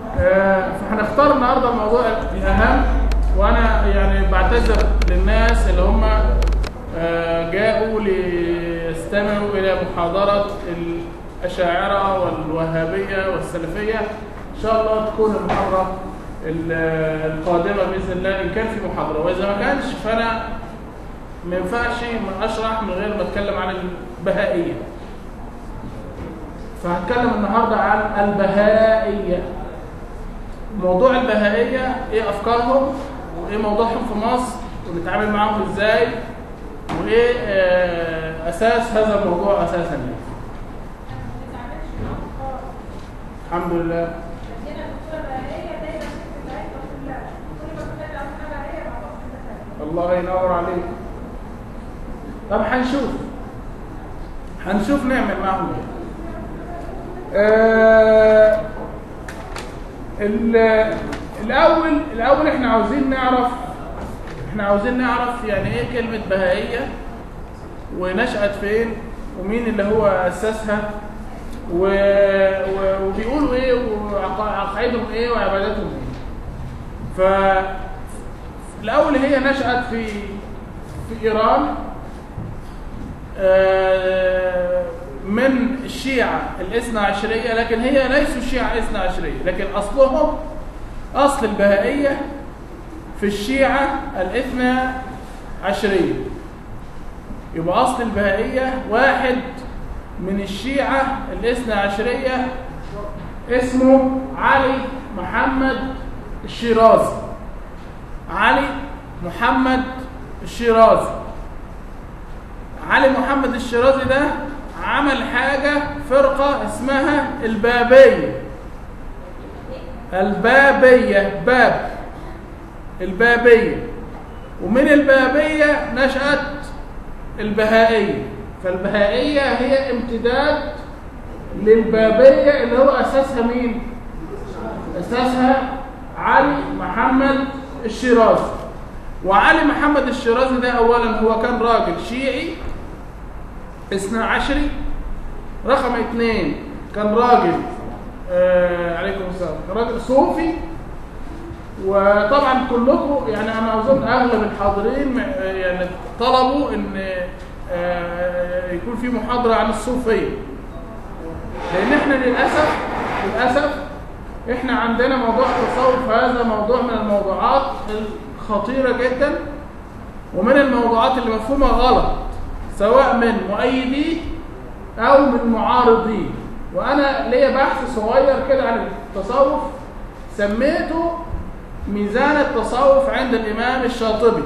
آه، فهنختار النهارده الموضوع الاهم وانا يعني بعتذر للناس اللي هم آه، جاءوا ليستمعوا الى محاضره الاشاعره والوهابيه والسلفيه ان شاء الله تكون المحاضره ال- القادمه باذن الله ان كان في محاضره واذا ما كانش فانا ما ينفعش ما اشرح من غير ما اتكلم عن البهائيه فهتكلم النهارده عن البهائيه موضوع البهائيه ايه افكارهم وايه موضوعهم في مصر ونتعامل معاهم ازاي وايه آه، اساس هذا الموضوع اساسا يعني. الحمد لله الله ينور عليك طب هنشوف هنشوف نعمل معهم ايه آه، ال- الاول الاول احنا عاوزين نعرف احنا عاوزين نعرف يعني ايه كلمه بهائيه ونشأت فين ومين اللي هو اسسها و... و... وبيقولوا ايه وعقائدهم ايه وعباداتهم ايه ف الاول هي نشأت في في ايران آه، من الشيعة الاثنى عشرية لكن هي ليسوا شيعة اثنى عشرية لكن أصلهم أصل البهائية في الشيعة الاثنى عشرية يبقى أصل البهائية واحد من الشيعة الاثنى عشرية اسمه علي محمد الشيرازي علي محمد الشيرازي علي محمد الشيرازي ده عمل حاجة فرقة اسمها البابية البابية باب البابية ومن البابية نشأت البهائية فالبهائية هي امتداد للبابية اللي هو أساسها مين؟ أساسها علي محمد الشيرازي وعلي محمد الشيرازي ده أولا هو كان راجل شيعي اثنى عشري رقم اثنين كان راجل آه عليكم السلام كان راجل صوفي وطبعا كلكم يعني انا اظن اغلب الحاضرين آه، يعني طلبوا ان آه يكون في محاضره عن الصوفيه لان احنا للاسف للاسف احنا عندنا موضوع التصوف هذا موضوع من الموضوعات الخطيره جدا ومن الموضوعات اللي مفهومه غلط سواء من مؤيديه او من معارضيه وانا ليا بحث صغير كده عن التصوف سميته ميزان التصوف عند الامام الشاطبي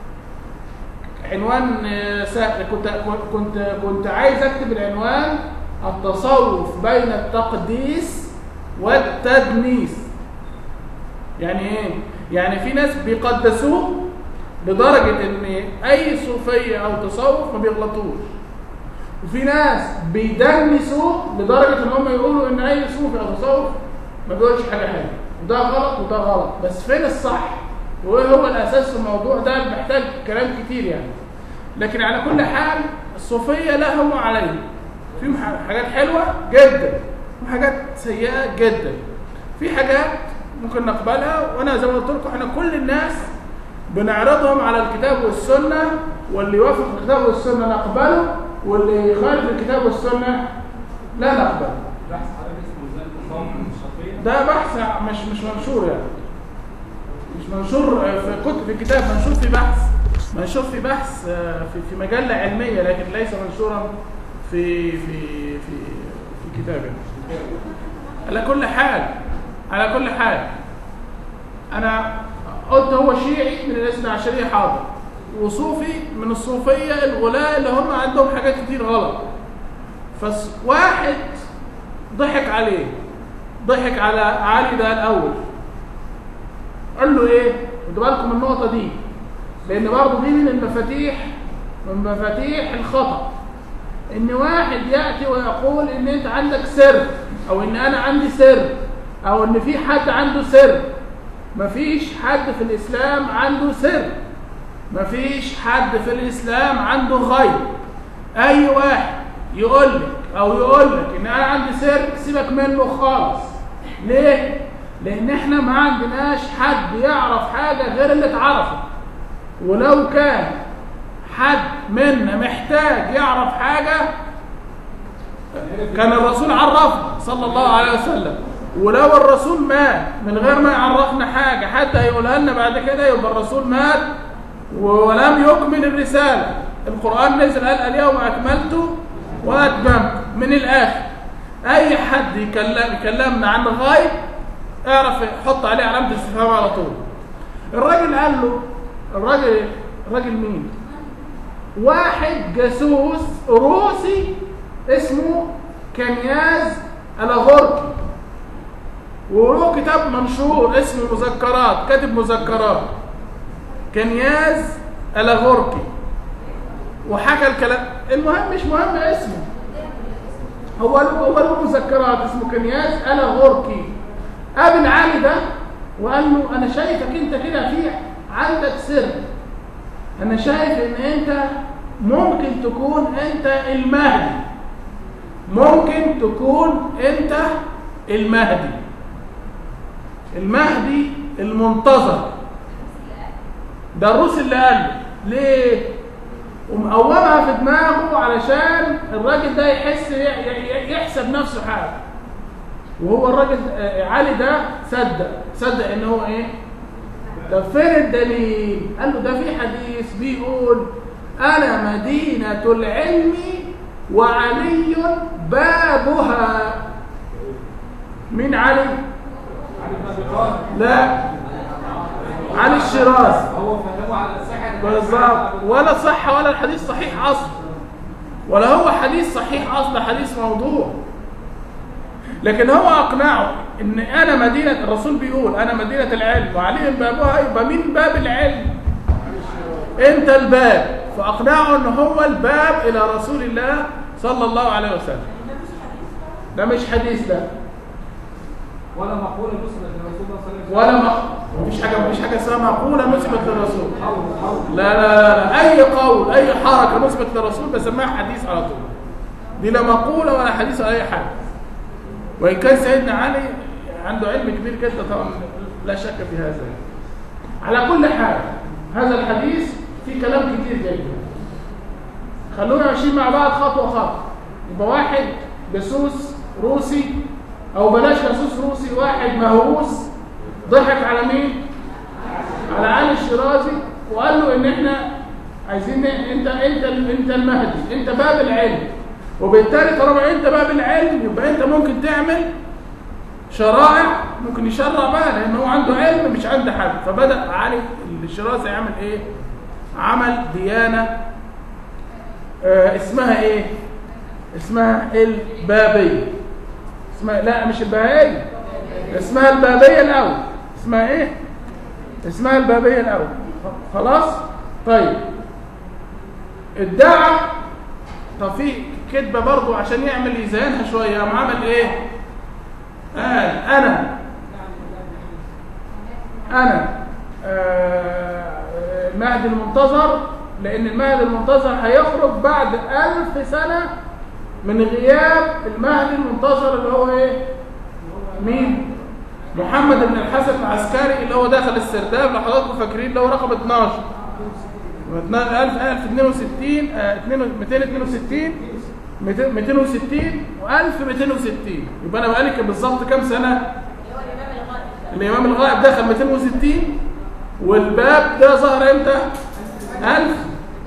عنوان آه، سهل كنت كنت كنت عايز اكتب العنوان التصوف بين التقديس والتدنيس يعني ايه يعني في ناس بيقدسوه لدرجة ان اي صوفية او تصوف ما بيغلطوش وفي ناس بيدنسوه لدرجة ان هم يقولوا ان اي صوفي او تصوف ما بيقولش حاجة حلوة وده غلط وده غلط بس فين الصح وايه هو الاساس في الموضوع ده محتاج كلام كتير يعني لكن على كل حال الصوفية لا هم عليه فيهم ح- حاجات حلوة جدا وحاجات سيئة جدا في حاجات ممكن نقبلها وانا زي ما قلت لكم احنا كل الناس بنعرضهم على الكتاب والسنة واللي يوافق الكتاب والسنة نقبله واللي يخالف الكتاب والسنة لا نقبله بحث حضرتك اسمه ازاي التصوف الشرقية ده بحث مش مش منشور يعني مش منشور في كتب في كتاب منشور في بحث منشور في بحث آه، في في مجلة علمية لكن ليس منشورا في في في في كتاب يعني. على كل حال على كل حال انا قلت هو شيعي من الاثنى عشرية حاضر وصوفي من الصوفية الغلاة اللي هم عندهم حاجات كتير غلط فواحد ضحك عليه ضحك على علي ده الاول قال له ايه خدوا بالكم من النقطه دي لان برضه دي من المفاتيح من مفاتيح الخطا ان واحد ياتي ويقول ان انت عندك سر او ان انا عندي سر او ان في حد عنده سر مفيش حد في الاسلام عنده سر مفيش حد في الاسلام عنده غيب اي واحد يقول لك او يقول لك ان انا عندي سر سيبك منه خالص ليه لان احنا ما عندناش حد يعرف حاجه غير اللي اتعرفه ولو كان حد منا محتاج يعرف حاجه كان الرسول عرفنا صلى الله عليه وسلم ولو الرسول مات من غير ما يعرفنا حاجة حتى هيقولها لنا بعد كده يبقى الرسول مات ولم يكمل الرسالة القرآن نزل قال اليوم أكملت وأتممت من الآخر أي حد يكلم يكلمنا عن الغيب اعرف حط عليه علامة استفهام على طول الراجل قال له الراجل الراجل مين؟ واحد جاسوس روسي اسمه كنياز الاغوركي وله كتاب منشور اسمه مذكرات كاتب مذكرات كنياز الاغوركي وحكى الكلام المهم مش مهم اسمه هو له هو له مذكرات اسمه كنياز الاغوركي قابل علي ده وقال له انا شايفك انت كده في عندك سر انا شايف ان انت ممكن تكون انت المهدي ممكن تكون انت المهدي المهدي المنتظر ده الروس اللي قال ليه ومقومها في دماغه علشان الراجل ده يحس يحسب نفسه حاجه وهو الراجل علي ده صدق صدق ان هو ايه طب فين الدليل قال له ده في حديث بيقول انا مدينه العلم وعلي بابها مين علي علي بن ابي طالب لا علي الشيرازي هو فهمه على السحر بالظبط ولا صح ولا الحديث صحيح اصلا ولا هو حديث صحيح اصلا حديث موضوع لكن هو اقنعه ان انا مدينه الرسول بيقول انا مدينه العلم وعلي بابها يبقى مين باب العلم انت الباب فاقنعه ان هو الباب الى رسول الله صلى الله عليه وسلم ده مش حديث ده ولا مقوله نسبت للرسول صلى الله عليه وسلم ولا ما مفيش حاجه مفيش حاجه اسمها مقوله نسبت للرسول قول قول لا لا لا, لا. اي قول اي حركه نسبت للرسول بسميها حديث على طول دي لا مقوله ولا حديث ولا اي حاجه وان كان سيدنا علي عنده علم كبير جدا طبعا لا شك في هذا على كل حال هذا الحديث فيه كلام كتير جدا خلونا ماشيين مع بعض خطوه خطوه يبقى واحد جاسوس روسي او بلاش جاسوس روسي واحد مهووس ضحك على مين على علي الشيرازي وقال له ان احنا عايزين انت انت انت المهدي انت باب العلم وبالتالي طالما انت باب العلم يبقى انت ممكن تعمل شرائع ممكن يشرع بقى لان هو عنده علم مش عند حد فبدا علي الشيرازي يعمل ايه عمل ديانه آه اسمها ايه اسمها البابيه اسمها لا مش البهائيه اسمها البابيه الاول اسمها ايه اسمها البابيه الاول خلاص طيب ادعى طب في كذبه برضه عشان يعمل يزينها شويه قام عمل ايه قال انا انا آه، المهدي المنتظر لان المهدي المنتظر هيخرج بعد ألف سنه من غياب المهدي المنتظر اللي هو ايه مين محمد بن الحسن العسكري اللي هو دخل السرداب لو حضراتكم فاكرين اللي هو رقم 12 1000 1062 آه، 262 260 و1260 يبقى انا بقالي كان بالظبط كام سنه الامام الغائب دخل 260 والباب ده ظهر امتى 1000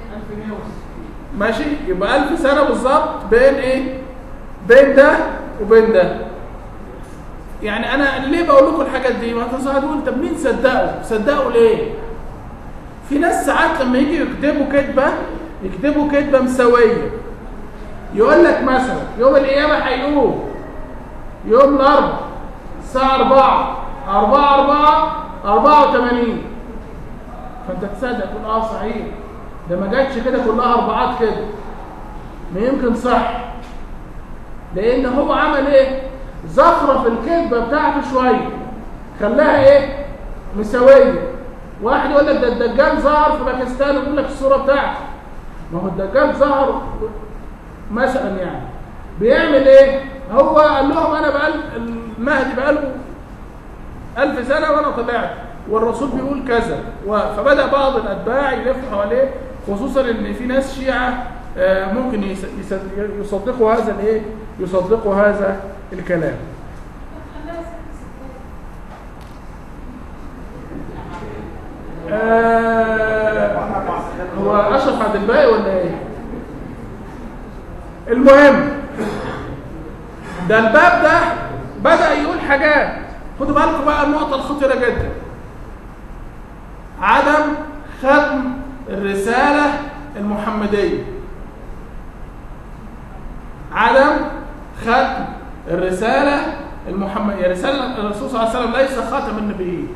ماشي يبقى 1000 سنه بالظبط بين ايه بين ده وبين ده يعني انا ليه بقول لكم الحاجات دي ما انت هتقول طب مين صدقوا صدقوا ليه في ناس ساعات لما يجي يكتبوا كذبه يكتبوا كذبه مسويه يقول لك مثلا يوم القيامه هيقوم يوم الاربعاء الساعه 4 4 4 84 فانت تصدق تقول اه صحيح ده ما جاتش كده كلها اربعات كده ما يمكن صح لان هو عمل ايه زخرف الكذبه بتاعته شويه خلاها ايه مساويه واحد يقول لك ده الدجال ظهر في باكستان ويقول لك الصوره بتاعته ما هو الدجال ظهر مثلا يعني بيعمل ايه هو قال لهم انا بقال المهدي بقاله ألف سنة وأنا طلعت والرسول بيقول كذا و- فبدأ بعض الأتباع يلفوا حواليه خصوصا إن في ناس شيعة آه، ممكن يس- يس- يصدقوا هذا الإيه؟ يصدقوا هذا الكلام آه، هو أشرف عبد الباقي ولا إيه؟ المهم ده الباب ده بدأ يقول حاجات خدوا بالكم بقى النقطة الخطيرة جدا عدم ختم الرسالة المحمدية عدم ختم الرسالة المحمدية رسالة الرسول صلى الله عليه وسلم ليس خاتم النبيين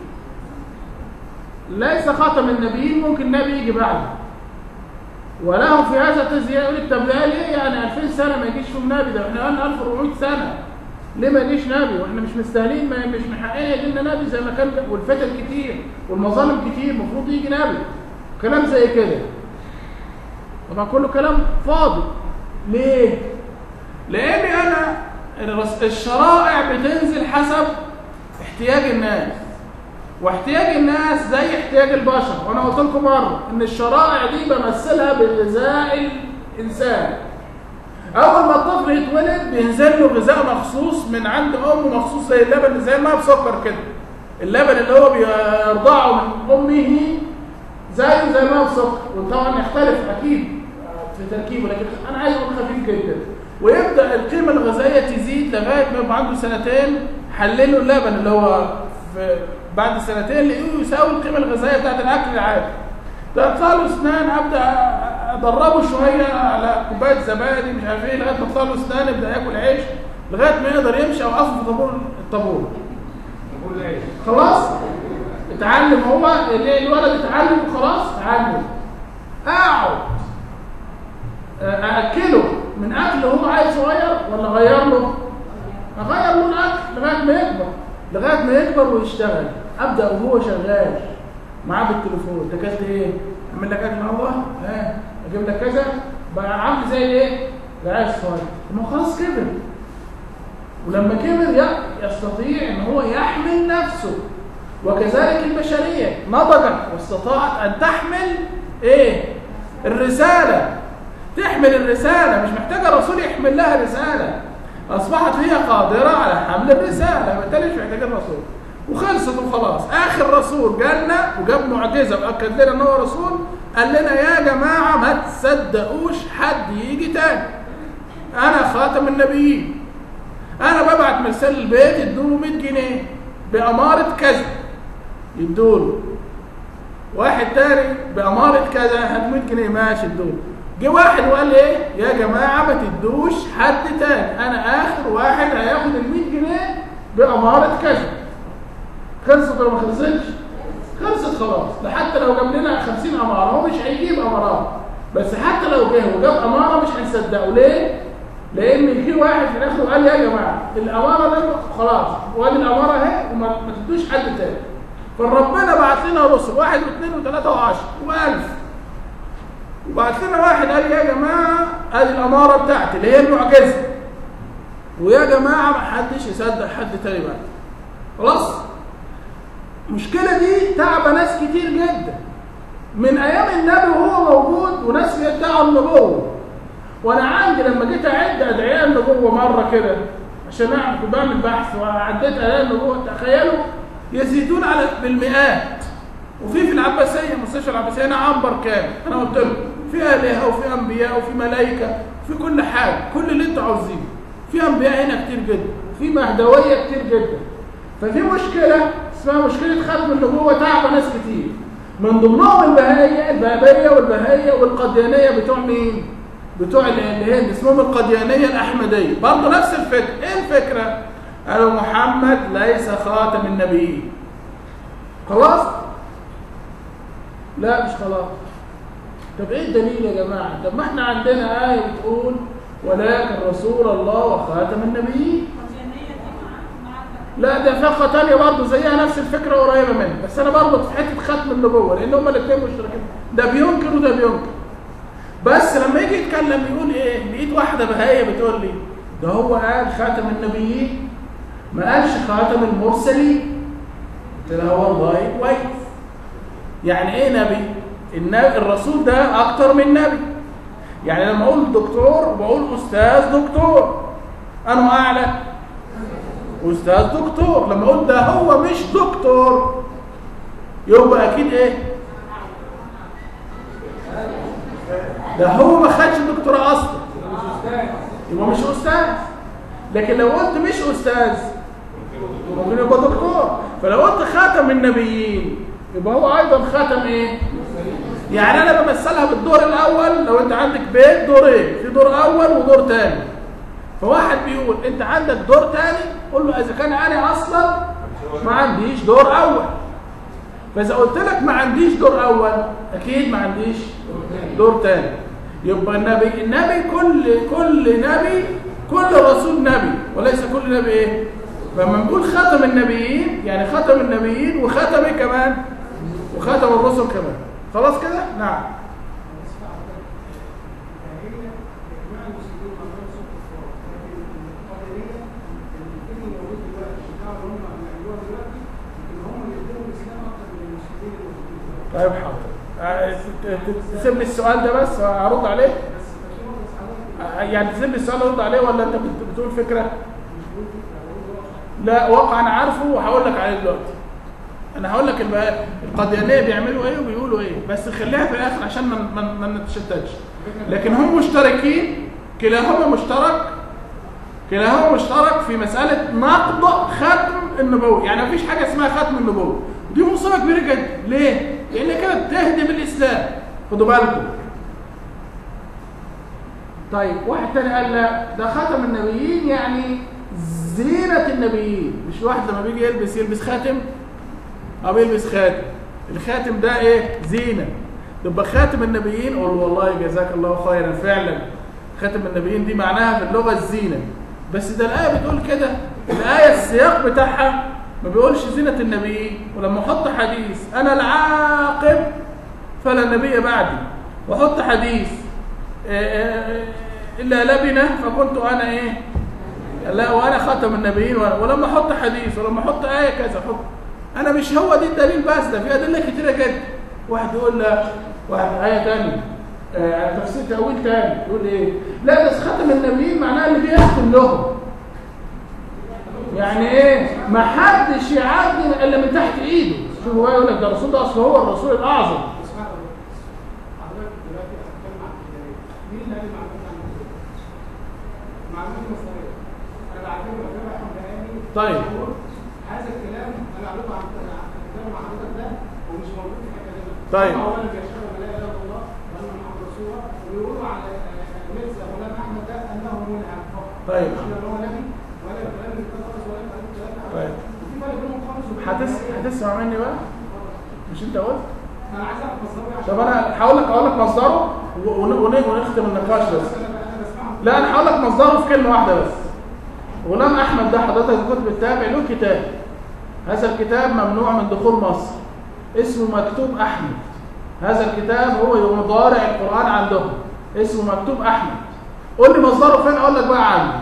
ليس خاتم النبيين ممكن نبي يجي بعده ولهم في هذا تزيين يقول لك طب ده ليه يعني 2000 سنه ما يجيش فيهم نبي ده احنا قلنا 1400 سنه ليه ما يجيش نبي واحنا مش مستاهلين ما مش محققين يجي لنا نبي زي ما كان والفتن كتير والمظالم كتير المفروض يجي نبي كلام زي كده طبعا كله كلام فاضي ليه؟ لان انا الرس- الشرائع بتنزل حسب احتياج الناس واحتياج الناس زي احتياج البشر وانا قلت لكم مره ان الشرائع دي بمثلها بغذاء الانسان اول ما الطفل يتولد بينزل له غذاء مخصوص من عند امه مخصوص زي اللبن اللي زي ما بسكر كده اللبن اللي هو بيرضعه من امه زيه زي ما بسكر وطبعا يختلف اكيد في تركيبه لكن انا عايز اقول خفيف جدا ويبدا القيمه الغذائيه تزيد لغايه ما يبقى عنده سنتين حللوا اللبن اللي هو في بعد سنتين لقيوه يساوي القيمه الغذائيه بتاعت الاكل العادي تطلع له اسنان ابدا ادربه شويه على كوبايه زبادي مش عارف ايه لغايه ما تطلع له اسنان يبدا ياكل عيش لغايه ما يقدر يمشي او اصلا في طابور الطابور نقول ايه؟ خلاص اتعلم هو اللي الولد اتعلم وخلاص اتعلم اقعد ااكله من اكل هو عايز صغير ولا غير له اغير له الاكل لغايه ما يكبر لغايه ما يكبر ويشتغل ابدا وهو شغال معاه بالتليفون انت اكلت ايه اعمل لك اكل الله ها اجيب لك كذا بقى عامل زي الايه العيال الصغير ما هو خلاص كبر ولما كبر ي- يستطيع ان هو يحمل نفسه وكذلك البشريه نضجت واستطاعت ان تحمل ايه الرساله تحمل الرساله مش محتاجه رسول يحمل لها رساله اصبحت هي قادره على حمل الرساله بالتالي مش محتاجه الرسول وخلصت وخلاص اخر رسول جالنا وجاب معجزه واكد لنا ان هو رسول قال لنا يا جماعه ما تصدقوش حد يجي تاني انا خاتم النبيين انا ببعت مرسال البيت يدوله 100 جنيه باماره كذا يدوله واحد تاني باماره كذا هات 100 جنيه ماشي ادوله جه واحد وقال لي ايه يا جماعه ما تدوش حد تاني انا اخر واحد هياخد ال 100 جنيه باماره كذا خلصت ولا ما خلصتش خلصت خلاص ده حتى لو جاب لنا 50 اماره هو مش هيجيب امارات بس حتى لو جه وجاب اماره مش هنصدقه ليه لان في واحد في الاخر قال يا جماعه الاماره دي خلاص وادي الاماره اهي وما ما تدوش حد تاني فربنا بعت لنا رسل واحد واثنين وثلاثه وعشره والف وبعت لنا واحد قال يا جماعه ادي الاماره بتاعتي اللي هي المعجزه ويا جماعه ما حدش يصدق حد تاني بعد خلاص المشكله دي تعب ناس كتير جدا من ايام النبي وهو موجود وناس يدعوا النبوه وانا عندي لما جيت اعد ادعياء النبوه مره كده عشان اعمل كنت بعمل بحث وعديت ادعياء النبوه تخيلوا يزيدون على بالمئات وفي في العباسيه مستشفى العباسيه هنا عنبر كامل انا قلت لكم في الهه وفي انبياء وفي ملائكه في كل حاجه كل اللي انتوا عاوزينه في انبياء هنا كتير جدا في مهدويه كتير جدا ففي مشكله اسمها مشكله ختم النبوه تعب ناس كتير من ضمنهم البهائيه البابيه والبهائيه والقديانيه بتوع مين؟ بتوع الهند اسمهم القديانيه الاحمديه برضه نفس الفكره ايه الفكره؟ قالوا محمد ليس خاتم النبيين خلاص؟ لا مش خلاص طب ايه الدليل يا جماعه؟ طب ما احنا عندنا ايه بتقول ولكن رسول الله وخاتم النبيين لا ده فقه تانية برضه زيها نفس الفكرة قريبة منها بس أنا بربط في حتة ختم النبوة لأن هما الاتنين مشتركين ده بينكر وده بينكر بس لما يجي يتكلم يقول إيه لقيت واحدة بهائية بتقول لي ده هو قال خاتم النبيين ما قالش خاتم المرسلين قلت لها والله كويس يعني ايه نبي النبي الرسول ده اكتر من نبي يعني لما اقول دكتور بقول استاذ دكتور انا اعلى استاذ دكتور لما اقول ده هو مش دكتور يبقى اكيد ايه ده هو ما خدش دكتوراه اصلا مش أستاذ يبقى مش استاذ لكن لو قلت مش استاذ ممكن يبقى دكتور فلو قلت خاتم النبيين يبقى هو ايضا خاتم ايه يعني انا بمثلها بالدور الاول لو انت عندك بيت دورين في دور اول ودور تاني فواحد بيقول انت عندك دور تاني قول له اذا كان انا اصلا ما عنديش دور اول فاذا قلت لك ما عنديش دور اول اكيد ما عنديش دور تاني يبقى النبي النبي كل كل نبي كل رسول نبي وليس كل نبي ايه فلما نقول ختم النبيين يعني ختم النبيين وختم إيه كمان وختم الرسل كمان خلاص كده نعم طيب حاضر آه، ت- ت- تسيب لي السؤال ده بس ارد عليه آه، يعني تسيب لي السؤال ارد عليه ولا انت بت- بتقول فكره لا واقع انا عارفه وهقول لك عليه دلوقتي انا هقول لك الب- القاديانيه بيعملوا ايه وبيقولوا ايه بس خليها في الاخر عشان ما ما- ما نتشتتش لكن هم مشتركين كلاهما مشترك كلاهما مشترك في مساله نقض ختم النبوه يعني مفيش حاجه اسمها ختم النبوه دي مصيبه كبيره جدا ليه لان كده بتهدم الاسلام خدوا بالكم طيب واحد تاني قال لا ده ختم النبيين يعني زينة النبيين مش واحد لما بيجي يلبس يلبس خاتم أو يلبس خاتم الخاتم ده ايه زينة يبقى خاتم النبيين قول والله جزاك الله خيرا فعلا خاتم النبيين دي معناها في اللغة الزينة بس ده الآية بتقول كده الآية السياق بتاعها ما بيقولش زينة النبيين ولما احط حديث أنا العاقب فلا نبي بعدي واحط حديث آه، إلا لبنة فكنت أنا إيه لا وأنا خاتم النبيين وأنا- ولما أحط حديث ولما أحط آية كذا أحط أنا مش هو دي الدليل بس ده في أدلة كتيرة جدا واحد يقول لا واحد آية تانية آه، تفسير تأويل تاني يقول إيه لا بس خاتم النبيين معناه اللي بيختم لهم يعني ايه ما حدش يعدي الا من تحت ايده شوف هو يقول لك ده الرسول ده اصل هو الرسول الاعظم حضرتك دلوقتي هتتكلم عن الكتابية. مين اللي قال المعلومات عن الكتاب؟ معلومات مصدرية. أنا بعتبر أتابع حمداني طيب. بقول هذا الكلام أنا قريته عن عن الكتاب مع حضرتك ده ومش موجود في حتة تانية. طيب. هو اللي بيشهد أن لا إله إلا الله وأن محمد رسول الله وبيقولوا على آه، ميرزا غلام أحمد ده أنه ملهم فقط. طيب. مش إن هو نبي ولا الكلام اللي كان خالص ولا الكلام الكلام ده. طيب. وفي فرق بينهم خالص وبين هتس... النبي. هتسمع مني بقى مش انت قلت أنا عايز أعرف مصدره عشان طب انا هقول لك هقول لك مصدره و- ون- ون- ونختم النقاش بس أنا أنا بسمعهم لا انا هقول لك مصدره في كلمه واحده بس غلام احمد ده حضرتك الكتب التابع له كتاب هذا الكتاب ممنوع من دخول مصر اسمه مكتوب احمد هذا الكتاب هو مضارع القران عندهم اسمه مكتوب احمد قول لي مصدره فين اقول لك بقى عنه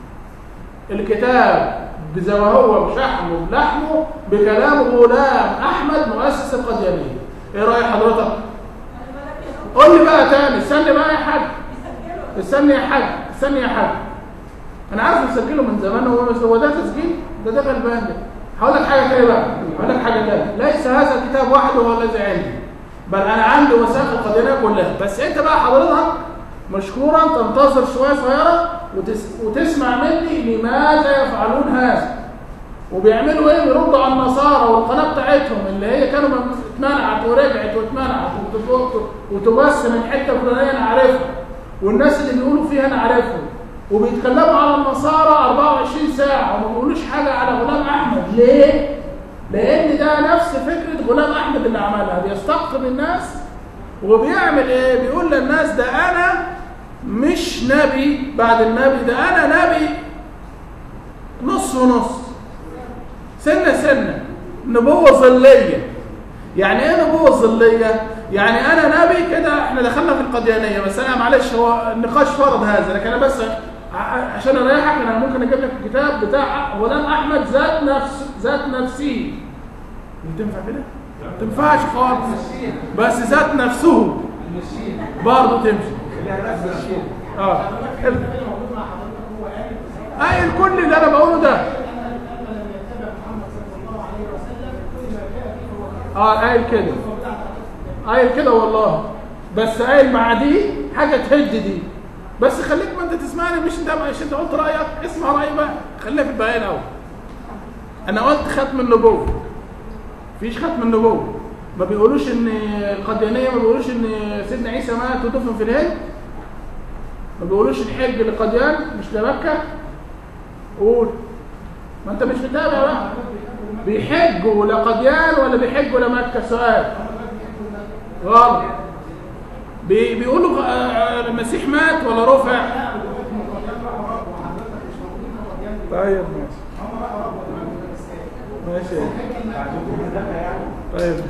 الكتاب زي ما هو بشحمه بلحمه بكلام غلام احمد مؤسس القديانيه ايه راي حضرتك قول لي بقى تاني استني بقى يا حاج استني يا حاج استني يا حاج انا عارف مسجله من زمان هو بس هو ده تسجيل ده ده غلبان ده هقول لك حاجه تانية بقى هقول لك حاجه تانية ليس هذا الكتاب وحده هو الذي عندي بل انا عندي وثائق القديانيه كلها بس انت بقى حضرتك مشكورا تنتظر شويه صغيره وتس... وتسمع مني لماذا يفعلون هذا وبيعملوا ايه بيردوا على النصارى والقناه بتاعتهم اللي هي كانوا من- اتمنعت ورجعت واتمنعت وتبط- وتبث من حته فلانيه انا عارفها والناس اللي بيقولوا فيها انا عارفهم وبيتكلموا على النصارى 24 ساعه وما بيقولوش حاجه على غلام احمد ليه؟ لان ده نفس فكره غلام احمد اللي عملها بيستقطب الناس وبيعمل ايه؟ بيقول للناس ده انا مش نبي بعد النبي ده انا نبي نص ونص سنة سنة نبوة ظلية يعني ايه نبوة ظلية؟ يعني انا نبي كده احنا دخلنا في القديانية بس انا معلش هو النقاش فرض هذا لكن انا بس ع- عشان اريحك انا ممكن اجيب لك الكتاب بتاع غلام احمد ذات نفس ذات نفسي دي تنفع كده؟ ما تنفعش خالص بس ذات نفسهم المشين برضه تمشي اه اللي موجود مع حضرتك هو قال اي الكل اللي انا بقوله ده لم يتبع محمد صلى الله عليه وسلم كل ما جاء فيه هو اه قايل كده قايل كده والله بس قايل مع دي حاجه تهد دي بس خليك ما انت تسمعني مش انت مش انت قلت رايك اسمع رايي بقى خلينا في الباقي الاول انا قلت ختم النبوه مفيش ختم النبوه ما بيقولوش ان القديانيه ما بيقولوش ان سيدنا عيسى مات ودفن في الهند ما بيقولوش الحج لقديان مش لمكه قول ما انت مش متابع بقى بيحجوا لقديان ولا بيحجوا لمكه سؤال غلط بي بيقولوا آه، آه، المسيح مات ولا رفع طيب ماشي ماشي طيب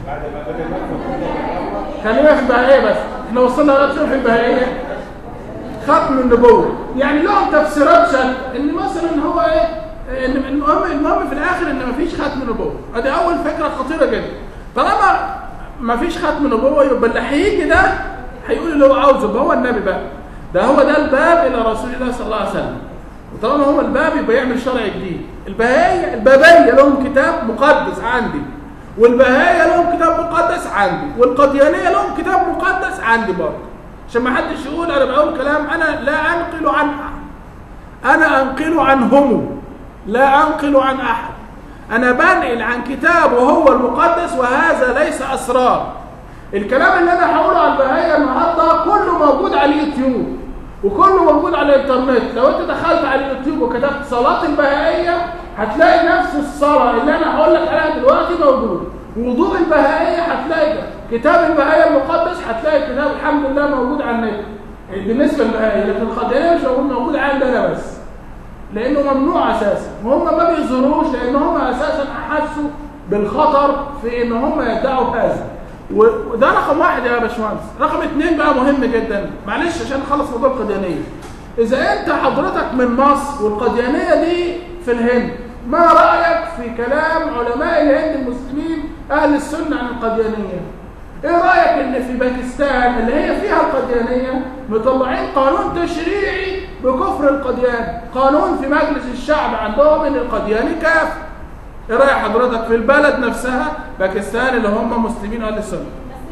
خلينا في البهائية بس احنا وصلنا لغايه شوف البهائية ختم النبوة يعني لهم تفسيرات شتى ان مثلا هو ايه ان المهم المهم في الاخر ان مفيش ختم نبوة ادي اول فكرة خطيرة جدا طالما مفيش ختم نبوة يبقى اللي هيجي ده هيقول اللي هو عاوزه يبقى هو النبي بقى ده هو ده الباب الى رسول الله صلى الله عليه وسلم وطالما هو الباب يبقى يعمل شرع جديد البهائية البابية لهم كتاب مقدس عندي والبهائية لهم كتاب مقدس عندي والقديانية لهم كتاب مقدس عندي برضه عشان ما حدش يقول انا بقول كلام انا لا انقل عن انا انقل عنهم لا انقل عن احد انا بنقل عن كتاب وهو المقدس وهذا ليس اسرار الكلام اللي انا هقوله على البهائية النهارده كله موجود على اليوتيوب وكله موجود على الانترنت لو انت دخلت على اليوتيوب وكتبت صلاة البهائية هتلاقي نفس الصلاة اللي انا هقول لك عليها دلوقتي موجودة وضوء البهائية هتلاقي ده كتاب البهائية المقدس هتلاقي كتاب الحمد لله موجود على النت بالنسبة للبهائية لكن القديانية مش موجود موجود عندي انا بس لانه ممنوع اساسا وهم ما بيظهروش لان هم اساسا احسوا بالخطر في ان هم يدعوا هذا و- وده رقم واحد يا باشمهندس رقم اتنين بقى مهم جدا معلش عشان نخلص موضوع القديانيه اذا انت حضرتك من مصر والقديانيه دي في الهند ما رايك في كلام علماء الهند المسلمين اهل السنه عن القديانيه ايه رايك ان في باكستان اللي هي فيها القديانيه مطلعين قانون تشريعي بكفر القديان قانون في مجلس الشعب عندهم ان القدياني كافر ايه رايك حضرتك في البلد نفسها باكستان اللي هم مسلمين اهل السنه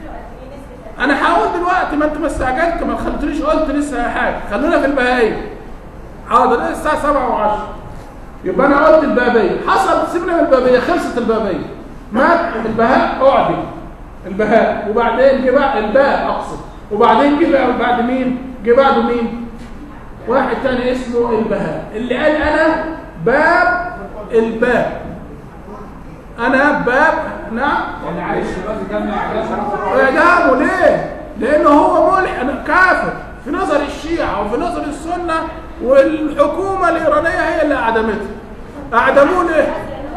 انا هقول دلوقتي ما انت ما استعجلت ما خليتنيش قلت لسه حاجه خلونا في البهائيه حاضر إيه الساعه 7 و10 يبقى انا قلت البابيه حصل سيبنا من البابيه خلصت البابيه مات البهاء اعدي البهاء وبعدين جه بقى الباء اقصد وبعدين جه بقى بعد مين جه بعده مين واحد تاني اسمه البهاء اللي قال انا باب الباب انا باب نعم يعني عايش دلوقتي جمع اعلام اعدامه ليه لانه هو ملحد كافر في نظر الشيعة وفي نظر السنة والحكومة الإيرانية هي اللي أعدمته أعدموه ليه؟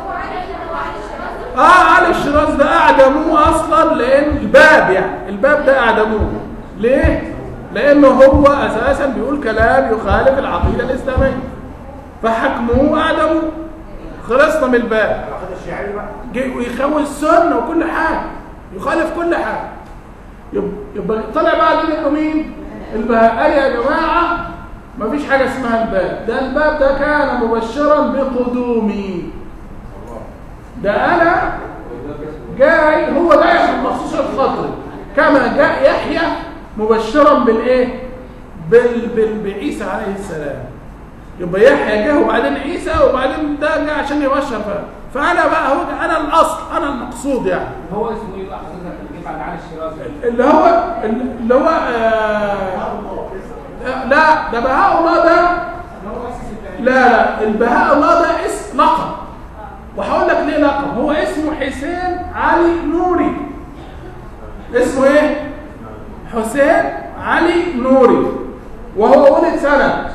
اه علي الشراز ده أعدموه أصلا لأن الباب يعني الباب ده أعدموه ليه؟ لأنه هو أساسا بيقول كلام يخالف العقيدة الإسلامية فحكموه وأعدموه خلصنا من الباب جه ويخوي السنة وكل حاجة يخالف كل حاجة يب- يبقى طلع بعد منه مين؟ البهاء قال يا جماعة مفيش حاجة اسمها الباب ده الباب ده كان مبشرا بقدومي ده أنا جاي هو جاي عشان مخصوص الخطر كما جاء يحيى مبشرا بالايه بال بال بعيسى عليه السلام يبقى يحيى جه وبعدين عيسى وبعدين ده جه عشان يبشر ف- فانا بقى هو ده انا الاصل انا المقصود يعني هو اسمه ايه بقى حضرتك اللي جه بعد علي الشيرازي اللي هو اللي هو آه لا ده بهاء الله ده لا لا البهاء الله ده اسم لقب وهقول لك ليه لقب هو اسمه حسين علي نوري اسمه ايه حسين علي نوري وهو ولد سنة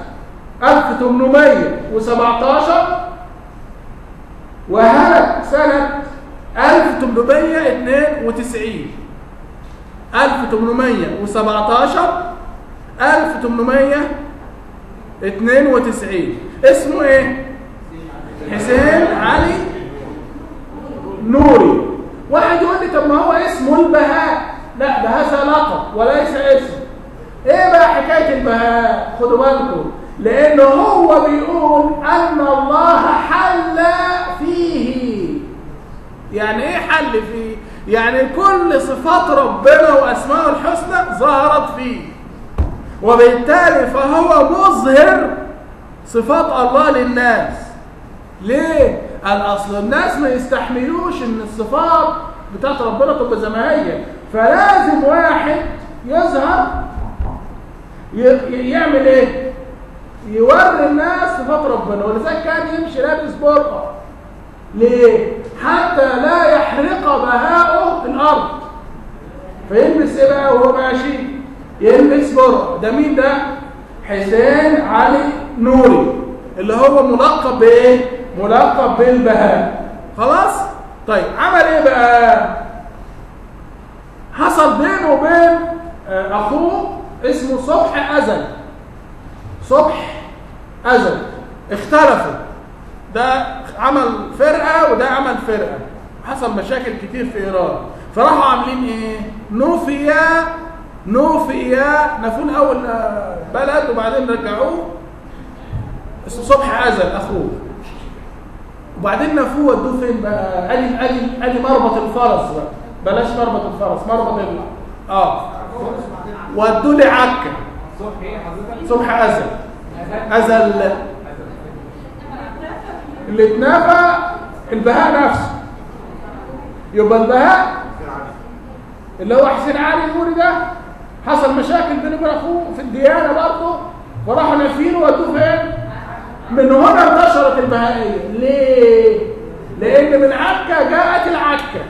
1817 وهلك سنة 1892 1817 1892 اسمه ايه حسين علي نوري واحد يقول لي طب ما هو اسمه البهاء لا ده هذا لقب وليس اسم ايه بقى حكايه البهاء خدوا بالكم لانه هو بيقول ان الله حل فيه يعني ايه حل فيه يعني كل صفات ربنا واسماءه الحسنى ظهرت فيه وبالتالي فهو مظهر صفات الله للناس ليه الاصل الناس ما يستحملوش ان الصفات بتاعت ربنا تبقى زي ما هي فلازم واحد يظهر ي- يعمل ايه يوري الناس صفات ربنا ولذلك كان يمشي لابس برقع ليه حتى لا يحرق بهاؤه الارض فيلبس ايه بقى وهو ماشي يلبس برقع ده مين ده حسين علي نوري اللي هو ملقب بايه ملقب بالبهاء خلاص طيب عمل ايه بقى حصل بينه وبين آه، اخوه اسمه صبح ازل صبح ازل اختلفوا ده عمل فرقه وده عمل فرقه حصل مشاكل كتير في ايران فراحوا عاملين ايه نوفيا نوفيا نفوه الاول آه، بلد وبعدين رجعوه اسمه صبح ازل اخوه وبعدين نفوه ودوه فين بقى ادي ادي ادي مربط الفرس بقى بلاش مربط الفرس مربط ال اه ودوه لعكا صبح ايه حضرتك؟ صبح ازل أزل. ازل اللي اتنفى البهاء نفسه يبقى البهاء اللي هو حسين علي النوري ده حصل مشاكل بينه وبين اخوه في الديانه برضه فراحوا نافينه ودوه فين؟ من هنا انتشرت البهائيه ليه؟ لان من عكا جاءت العكا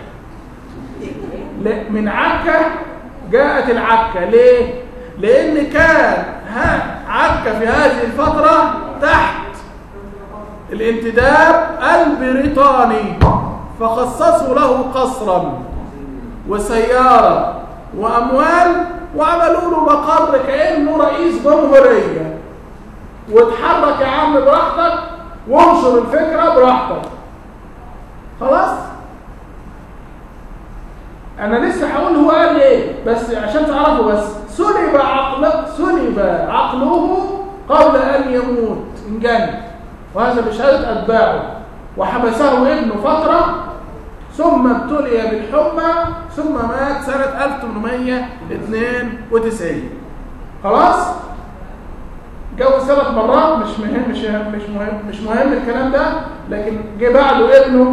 ل- من عكا جاءت العكا ليه؟ لان كان ها عكا في هذه الفتره تحت الانتداب البريطاني فخصصوا له قصرا وسيارة وأموال وعملوا له مقر كأنه رئيس جمهورية واتحرك يا عم براحتك وانشر الفكرة براحتك خلاص انا لسه هقول هو قال ايه بس عشان تعرفوا بس سلب عقل سلب عقله قبل ان يموت انجن وهذا بشهاده اتباعه وحبسه ابنه فتره ثم ابتلي بالحمى ثم مات سنه 1892 خلاص جوز ثلاث مرات مش مهم مش مهم مش مهم مش مهم الكلام ده لكن جه بعده ابنه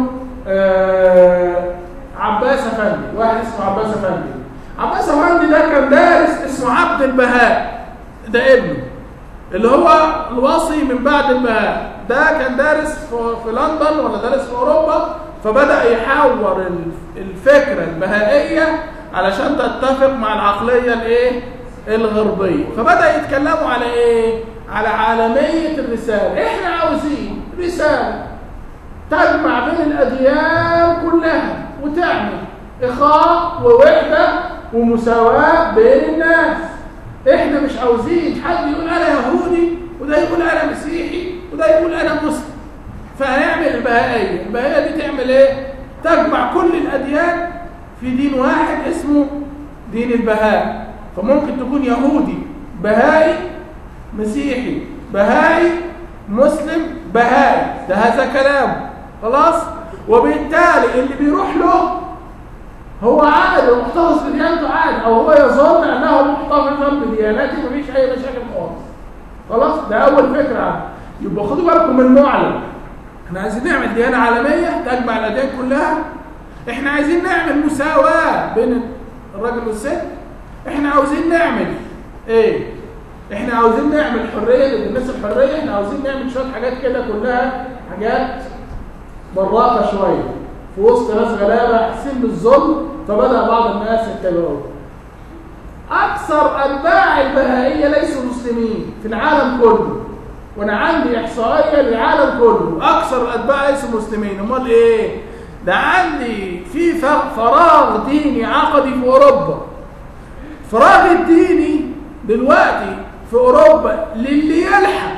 آه عباس افندي واحد اسمه عباس افندي عباس افندي ده كان دارس اسمه عبد البهاء ده ابنه اللي هو الوصي من بعد البهاء ده كان دارس في, في لندن ولا دارس في اوروبا فبدا يحور ال- الفكره البهائيه علشان تتفق مع العقليه الايه الغربيه فبدا يتكلموا على ايه على عالميه الرساله احنا عاوزين رساله تجمع بين الأديان كلها وتعمل إخاء ووحدة ومساواة بين الناس إحنا مش عاوزين حد يقول أنا يهودي وده يقول أنا مسيحي وده يقول أنا مسلم فهنعمل البهائية البهائية دي تعمل إيه؟ تجمع كل الأديان في دين واحد اسمه دين البهاء فممكن تكون يهودي بهائي مسيحي بهائي مسلم بهائي ده هذا كلامه خلاص وبالتالي اللي بيروح له هو عادي ومحتفظ بديانته عادي او هو يظن انه محتفظا بديانته مفيش اي مشاكل خالص خلاص ده اول فكره عنه يبقى خدوا بالكم من المعلم احنا عايزين نعمل ديانه عالميه تجمع الاديان كلها احنا عايزين نعمل مساواه بين الراجل والست احنا عاوزين نعمل ايه احنا عاوزين نعمل حريه للناس الحريه احنا عاوزين نعمل شويه حاجات كده كلها حاجات براقه شويه في وسط ناس غلابه حاسين بالظلم فبدا بعض الناس يتبعوه اكثر اتباع البهائيه ليسوا مسلمين في العالم كله وانا عندي احصائيه للعالم كله اكثر الاتباع ليسوا مسلمين امال ايه ده عندي في ف- فراغ ديني عقدي في اوروبا فراغ الديني دلوقتي في اوروبا للي يلحق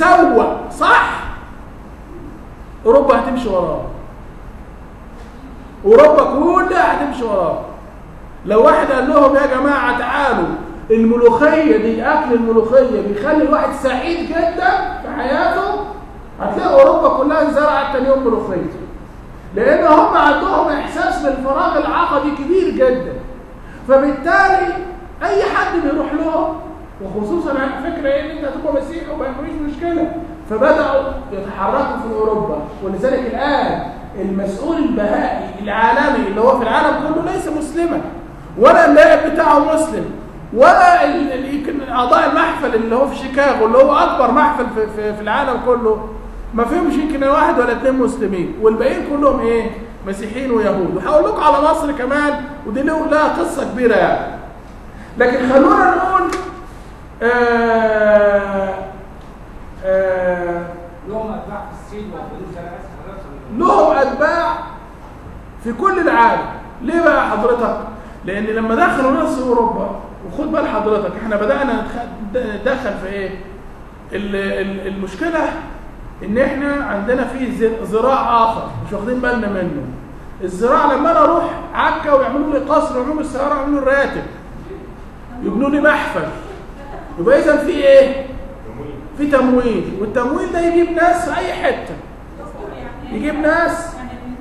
يسوق صح اوروبا هتمشي وراه اوروبا كلها هتمشي وراه لو واحد قال لهم يا جماعه تعالوا الملوخيه دي اكل الملوخيه بيخلي الواحد سعيد جدا في حياته هتلاقي اوروبا كلها زرعت تاني يوم ملوخيه لان هم عندهم احساس بالفراغ العقدي كبير جدا فبالتالي اي حد بيروح لهم وخصوصا على فكره ايه ان انت هتبقى مسيحي وما فيش مشكله فبداوا يتحركوا في اوروبا ولذلك الان المسؤول البهائي العالمي اللي هو في العالم كله ليس مسلما ولا النائب بتاعه مسلم ولا ال- ال- يمكن اعضاء المحفل اللي هو في شيكاغو اللي هو اكبر محفل في, في, في العالم كله ما فيهمش يمكن واحد ولا اثنين مسلمين والباقيين كلهم ايه مسيحيين ويهود وهقول لكم على مصر كمان ودي له لها قصه كبيره يعني لكن خلونا نقول آه آه لهم اتباع في الصين وفي زرع لهم اتباع في كل العالم ليه بقى حضرتك لان لما دخلوا ناس اوروبا وخد بال حضرتك احنا بدانا نخ- ندخل في ايه ال- ال- المشكله ان احنا عندنا في ز- زراع اخر مش واخدين بالنا منه الزراعه لما انا اروح عكا ويعملوا لي قصر ويعملوا لي السياره ويعملوا لي راتب يبنوا لي محفل يبقى اذا في ايه في تمويل والتمويل ده يجيب ناس في اي حته يجيب ناس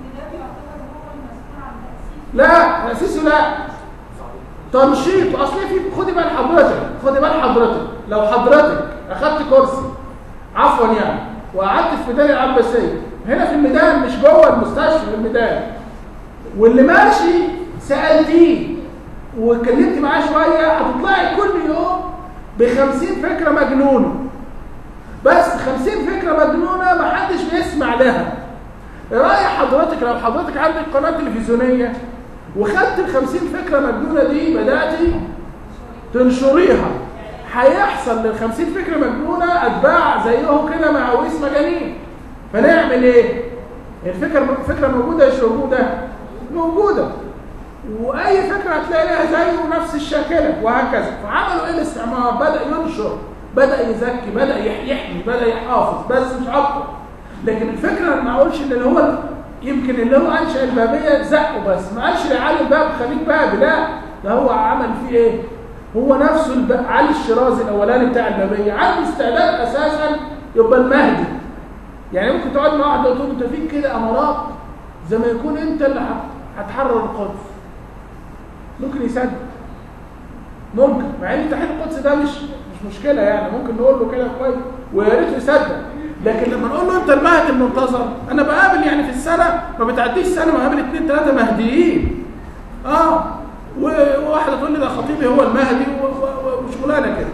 لا تأسيسه لا تنشيط اصل في خدي بال حضرتك خدي بال حضرتك لو حضرتك اخدت كرسي عفوا يعني وقعدت في ميدان العباسيه هنا في الميدان مش جوه المستشفى في الميدان واللي ماشي سالتيه واتكلمت معاه شويه هتطلعي كل يوم ب 50 فكره مجنونه بس 50 فكره مجنونه ما حدش بيسمع لها ايه راي حضرتك لو حضرتك عندك قناه تلفزيونيه وخدت ال 50 فكره مجنونه دي بداتي تنشريها هيحصل لل 50 فكره مجنونه اتباع زيهم كده معويس مجانين فنعمل ايه؟ الفكره فكره موجوده مش موجوده؟ موجوده واي فكره هتلاقي لها زيه نفس الشاكله وهكذا فعملوا ايه الاستعمار بدا ينشر بدا يزكي بدا يح- يحمي بدا يحافظ بس مش اكتر لكن الفكره أنا ما اقولش ان اللي هو يمكن اللي هو انشا البابيه زقه بس ما قالش لعلي الباب خليك بابي لا ده هو عمل فيه ايه هو نفسه الب... علي الشرازي الاولاني بتاع البابيه عنده استعداد اساسا يبقى المهدي يعني ممكن تقعد مع واحد وتقول له انت فيك كده امارات زي ما يكون انت اللي هت- هتحرر القدس ممكن يصدق ممكن مع ان تحرير القدس ده مش مش مشكله يعني ممكن نقول له كده كويس ويا ريت يصدق لكن لما نقول له انت المهدي المنتظر انا بقابل يعني في السنه ما بتعديش سنه ما بقابل اثنين ثلاثه مهديين اه و- وواحده تقول لي ده خطيبي هو المهدي و- و- و- وشغلانه كده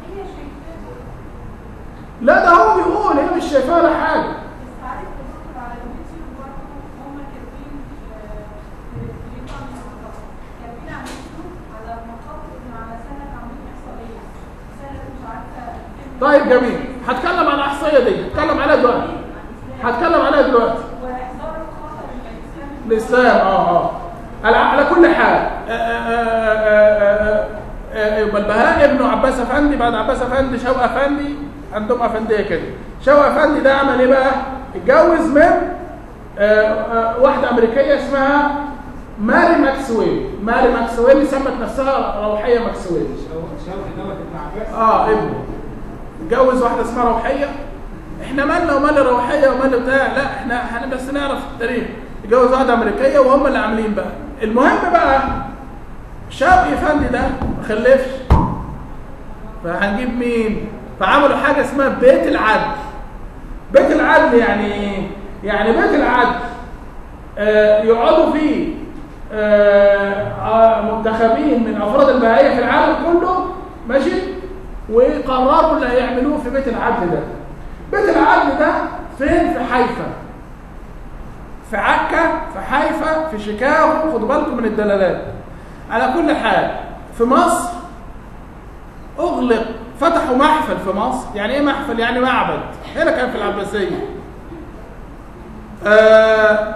لا ده هو بيقول هي مش شايفاه ولا حاجه طيب جميل هتكلم عن الاحصائيه دي هتكلم عليها دلوقتي هتكلم عليها دلوقتي الاسلام اه اه على, على كل حال آه، آه، آه، آه، آه، يبقى البهاء ابن عباس افندي بعد عباس افندي شوقي افندي عندهم افنديه كده شوقي افندي ده عمل ايه بقى؟ اتجوز من آه، آه، واحده امريكيه اسمها ماري ماكسويل ماري ماكسويل اللي سمت نفسها روحيه ماكسويل شوقي دوت ابن عباس اه ابنه اتجوز واحده اسمها روحيه احنا مالنا ومال روحيه ومال بتاع لا احنا احنا بس نعرف التاريخ اتجوز واحده امريكيه وهم اللي عاملين بقى المهم بقى شوقي فندي ده ما خلفش فهنجيب مين فعملوا حاجه اسمها بيت العدل بيت العدل يعني ايه يعني بيت العدل آه يقعدوا فيه آه آه، منتخبين من افراد البهائيه في العالم كله ماشي وقرروا اللي هيعملوه في بيت العدل ده بيت العدل ده فين في حيفا في عكا في حيفا في شيكاغو خدوا بالكم من الدلالات على كل حال في مصر اغلق فتحوا محفل في مصر يعني ايه محفل يعني معبد هنا كان في العباسيه آه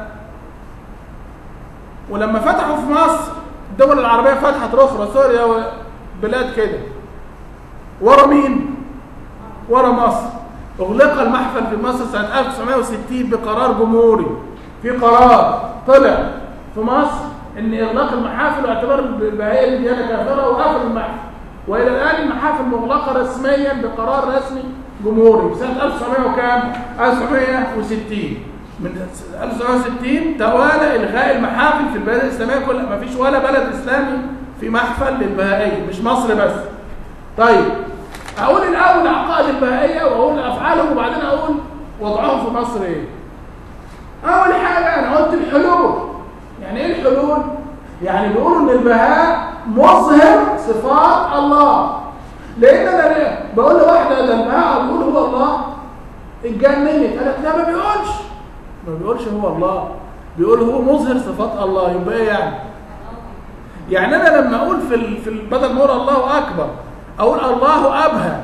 ولما فتحوا في مصر الدول العربيه فتحت اخرى سوريا وبلاد كده ورا مين ورا مصر اغلق المحفل في مصر سنه 1960 بقرار جمهوري في قرار طلع في مصر ان اغلاق المحافل واعتبار البهائيه دي ديانه كافره وقفل المحفل والى الان المحافل مغلقه رسميا بقرار رسمي جمهوري سنه 1900 وكام 1960 من 1960 توالى الغاء المحافل في البلاد الاسلاميه كلها ما فيش ولا بلد اسلامي في محفل للبهائيه مش مصر بس طيب اقول الاول عقائد البهائيه واقول افعالهم وبعدين اقول وضعهم في مصر ايه اول حاجه انا قلت الحلول يعني ايه الحلول يعني بيقولوا ان البهاء مظهر صفات الله لان انا ليه بقول لواحده ده البهاء بيقول هو الله اتجننت قالت لا ما بيقولش ما بيقولش هو الله بيقول هو مظهر صفات الله يبقى ايه يعني يعني انا لما اقول في ال... في ال... بدل ما اقول الله اكبر اقول الله ابهى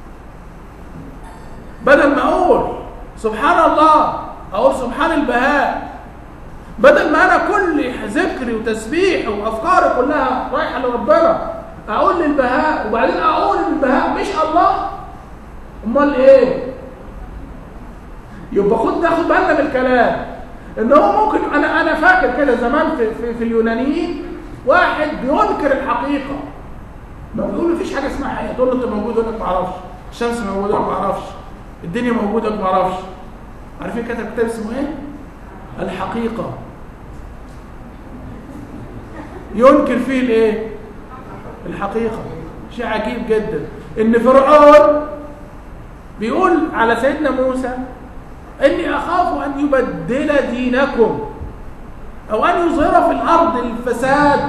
بدل ما اقول سبحان الله اقول سبحان البهاء بدل ما انا كل ذكري وتسبيح وافكاري كلها رايحه لربنا اقول للبهاء وبعدين اقول للبهاء مش الله امال ايه يبقى خد ناخد بالنا من الكلام ان هو ممكن انا انا فاكر كده زمان في, في, في اليونانيين واحد بينكر الحقيقه ما بيقول مفيش حاجه اسمها حقيقه تقول له انت موجود يقول لك ما اعرفش الشمس موجوده يقول لك ما اعرفش الدنيا موجوده يقول لك ما اعرفش عارفين كتب كتاب اسمه ايه الحقيقه ينكر فيه الايه الحقيقه شيء عجيب جدا ان فرعون بيقول على سيدنا موسى اني اخاف ان يبدل دينكم او ان يظهر في الارض الفساد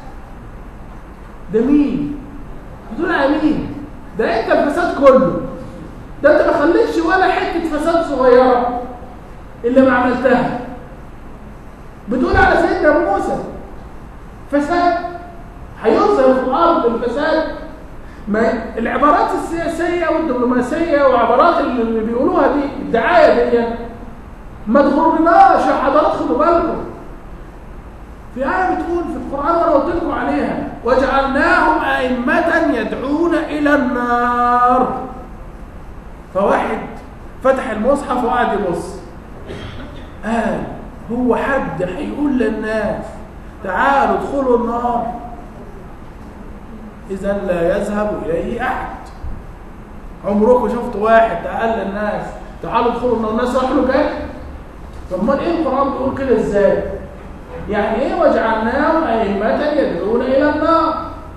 ده مين بتقول على مين ده انت الفساد كله ده انت ما خليتش ولا حته فساد صغيره اللي ما عملتها بتقول على سيدنا موسى فساد هيظهر في الارض الفساد ما العبارات السياسيه والدبلوماسيه وعبارات اللي بيقولوها دي الدعايه دي ما تغرناش يا حضرات خدوا بالكم في آية بتقول في القرآن وأنا قلت لكم عليها وجعلناهم أئمة يدعون إلى النار فواحد فتح المصحف وقعد يبص قال هو حد هيقول للناس تعالوا ادخلوا النار إذا لا يذهب إليه أحد عمركم شفتوا واحد قال للناس تعالوا ادخلوا النار الناس راحوا له جاي طب امال ايه القرآن بيقول كده ازاي؟ يعني ايه وجعلناهم أئمة يدعون إلى النار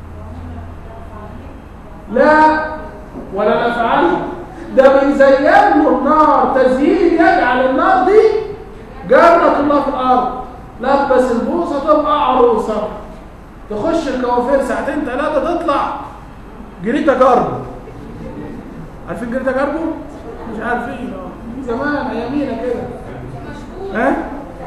لا ولا نفعل ده بيزين له النار تزيين يجعل النار دي جنة الله في الأرض لبس البوصة تبقى عروسة تخش الكوافير ساعتين ثلاثة تطلع جريتا جاربو عارفين جريتا جاربو؟ مش عارفين اه من زمان أيامينا كده ها؟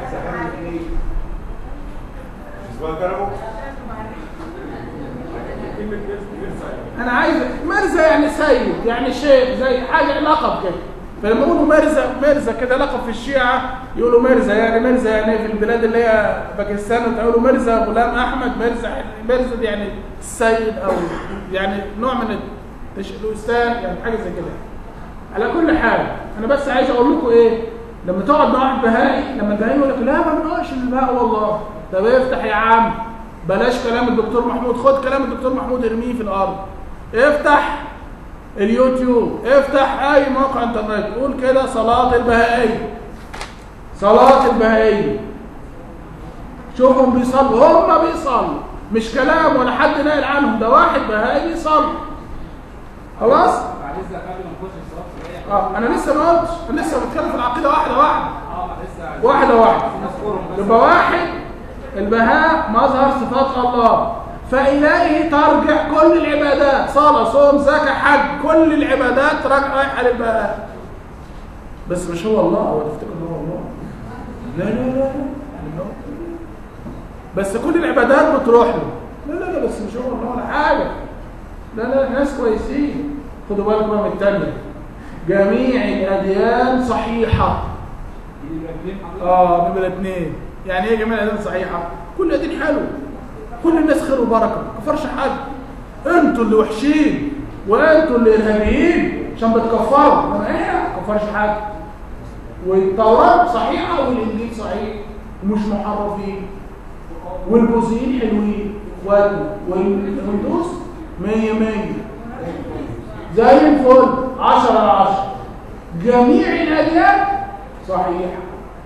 انا عايز مرزا يعني سيد يعني شيخ زي حاجه لقب كده فلما يقولوا مرزا مرزا كده لقب في الشيعه يقولوا مرزا يعني مرزا يعني في البلاد اللي هي باكستان تقولوا مرزا غلام احمد مرزا مرزا دي يعني السيد او يعني نوع من الاستاذ يعني حاجه زي كده على كل حال انا بس عايز اقول لكم ايه لما تقعد مع واحد بهائي لما البهائي يقول لك لا ما بنقولش البهاء والله طب افتح يا عم بلاش كلام الدكتور محمود خد كلام الدكتور محمود ارميه في الارض افتح اليوتيوب افتح اي موقع انترنت قول كده صلاة البهائية صلاة البهائية شوفهم بيصلوا هم بيصلوا مش كلام ولا حد ناقل عنهم ده واحد بهائي بيصلي خلاص معلش ده قبل ما نخش الصلاه في ايه اه انا لسه ما قلتش انا لسه بتكلم في العقيده واحده واحده اه لسه واحده واحده نذكرهم بس يبقى واحد البهاء مظهر صفات الله فإليه ترجع كل العبادات صلاة صوم زكاة حج كل العبادات راجعة رايحة للبهاء بس مش هو الله هو تفتكر ان هو الله لا لا لا لا بس كل العبادات بتروح له لا لا لا بس مش هو الله ولا حاجة لا لا ناس كويسين خدوا بالكم بقى من التانية جميع الأديان صحيحة يبقى اتنين حضرتك اه نمرة اثنين يعني ايه جميع الاديان صحيحه كل دين حلو كل الناس خير وبركه ما كفرش حد انتوا اللي وحشين وانتوا اللي ارهابيين عشان بتكفروا انما احنا ما كفرش حد والتوراه صحيحه والانجيل صحيح ومش محرفين والبوذيين حلوين اخواتنا والهندوس مية مية زي الفل عشرة على عشرة جميع الأديان صحيحة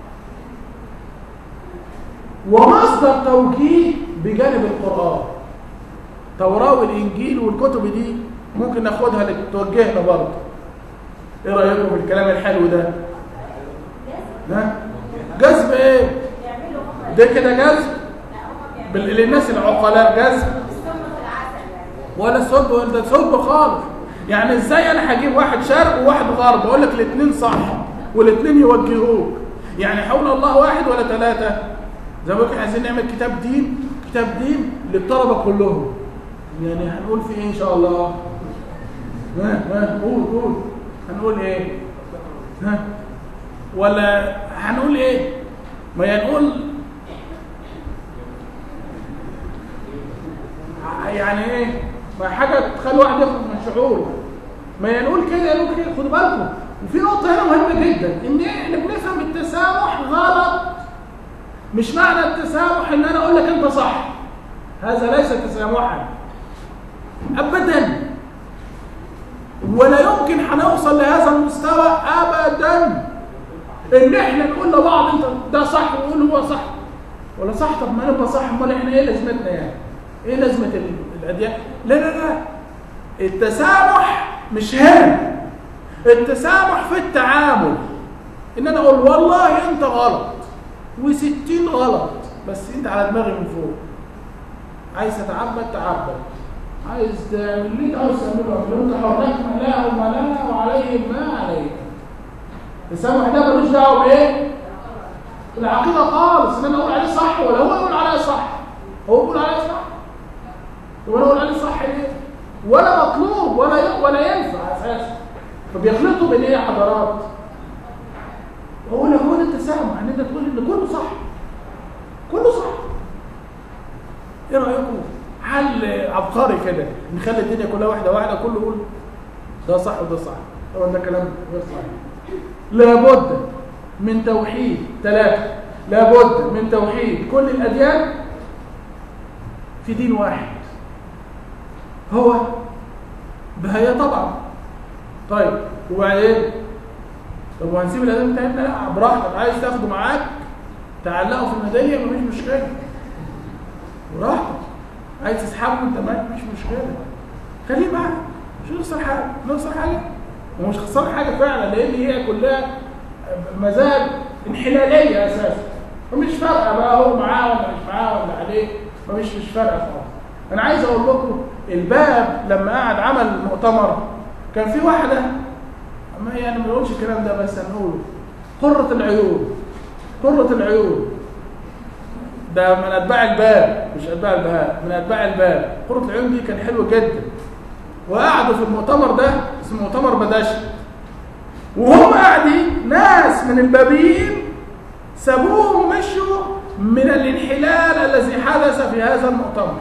ومصدر توجيه بجانب القرآن توراة والإنجيل والكتب دي ممكن ناخدها لتوجهنا برضه ايه رأيكم في الكلام الحلو ده ها جذب ايه ده كده جذب بال- للناس العقلاء جذب ولا صب ولا ده صب خالص يعني ازاي انا هجيب واحد شرق وواحد غرب اقول لك الاثنين صح والاثنين يوجهوك يعني حول الله واحد ولا ثلاثه زي ما كنا عايزين نعمل كتاب دين كتاب دين للطلبه كلهم يعني هنقول في ايه ان شاء الله ها ها قول قول هنقول ايه ها ولا هنقول ايه ما هنقول يعني ايه ما حاجه تخلي واحد يخرج من شعوره ما ينقول كده ينقول كده خدوا بالكم وفي نقطه هنا مهمه جدا ان احنا بنفهم التسامح غلط مش معنى التسامح ان انا اقول لك انت صح هذا ليس تسامحا ابدا ولا يمكن هنوصل لهذا المستوى ابدا ان احنا نقول لبعض انت ده صح ويقول هو صح ولا صح طب ما نبقى صح امال احنا ايه لازمتنا يعني ايه لازمه ال- الاديان لا لا لا التسامح مش هنا التسامح في التعامل ان انا اقول والله انت غلط وستين غلط بس انت على دماغي من فوق عايز تتعبد تعبد عايز تعمل اللي انت عاوز تعمله اعمله انت حرك ما لا وما لا وعليهم ما عليك التسامح ده ملوش دعوه بايه؟ بالعقيده خالص ان انا اقول عليه صح ولا هو يقول عليا صح هو يقول عليا صح طب انا اقول عليه صح ليه؟ ولا مطلوب ولا ي... ولا ينفع اساسا فبيخلطوا بين ايه يا حضرات؟ هو لك هو ده التسامح ان انت تقول ان كله صح كله صح ايه رايكم؟ حل عبقري كده نخلي الدنيا كلها واحده واحده كله يقول ده صح وده صح طبعا ده كلام غير صحيح لابد من توحيد ثلاثه لابد من توحيد كل الاديان في دين واحد هو بهي طبعا طيب وبعدين طب وهنسيب الادام بتاعتنا لا براحتك عايز تاخده معاك تعلقه في الميداليه مفيش مشكله براحتك عايز تسحبه انت معاك مفيش مشكله خليه معاك مش هنخسر حاجه نخسر حاجه ومش خسران حاجه فعلا لان هي كلها مذاهب انحلاليه اساسا فمش فارقه بقى هو معاه ولا مش معاه ولا عليه فمش مش فارقه خالص انا عايز اقول لكم الباب لما قعد عمل مؤتمر كان في واحده ما يعني ما نقولش الكلام ده بس هنقوله قرة العيون قرة العيون ده من اتباع الباب مش اتباع الباب من اتباع الباب قرة العيون دي كان حلوه جدا وقعدوا في المؤتمر ده اسمه مؤتمر بدشت وهم قاعدين ناس من البابيين سابوه ومشوا من الانحلال الذي حدث في هذا المؤتمر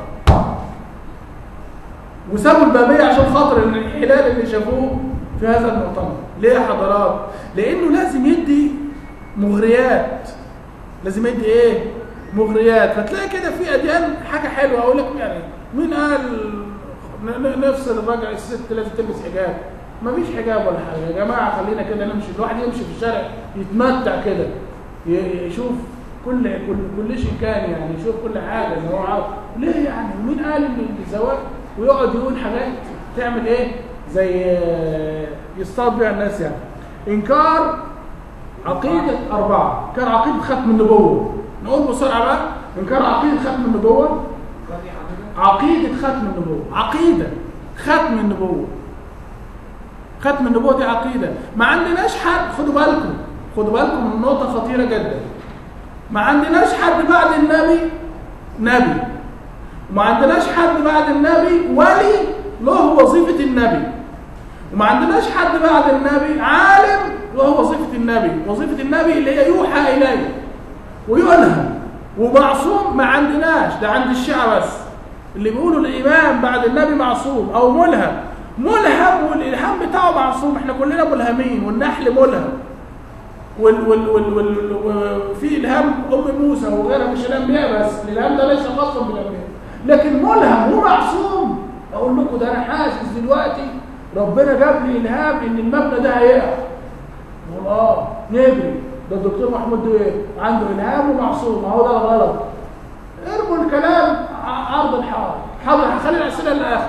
وسابوا البابية عشان خاطر الانحلال اللي شافوه في هذا المؤتمر ليه يا حضرات لانه لازم يدي مغريات لازم يدي ايه مغريات فتلاقي كده في اديان حاجه حلوه اقول لك يعني مين قال ن- ن- نفصل الراجل الست لازم تلبس حجاب مفيش حجاب ولا حاجه يا جماعه خلينا كده نمشي الواحد يمشي في الشارع يتمتع كده ي- يشوف كل كل كل شيء كان يعني يشوف كل حاجه اللي هو عاوز ليه يعني مين قال ان الزواج ويقعد يقول حاجات تعمل ايه زي آه، يصطاد بيها الناس يعني انكار عقيده اربعه انكار عقيده ختم النبوه نقول بسرعه بقى انكار عقيده ختم النبوه عقيده ختم النبوه عقيده ختم النبوه ختم النبوه دي عقيده ما عندناش حد خدوا بالكم خدوا بالكم من نقطه خطيره جدا ما عندناش حد بعد النبي نبي وما عندناش حد بعد النبي ولي له وظيفة النبي وما عندناش حد بعد النبي عالم له وظيفة النبي وظيفة النبي اللي هي يوحى إليه ويلهم ومعصوم ما عندناش ده عند الشيعة بس اللي بيقولوا الإمام بعد النبي معصوم أو ملهم ملهم والإلهام بتاعه معصوم احنا كلنا ملهمين والنحل ملهم وال وال وال وال وفي الهام ام موسى وغيرها مش الانبياء بس الالهام ده ليس خاصا بالانبياء لكن ملهم ومعصوم اقول لكم ده انا حاسس دلوقتي ربنا جاب لي الهام ان المبنى ده هيقع نقول اه نجري ده الدكتور محمود دويه عنده الهام ومعصوم هو ده الغلط ارموا الكلام ع- عرض الحائط حاضر هخلي الاسئله للاخر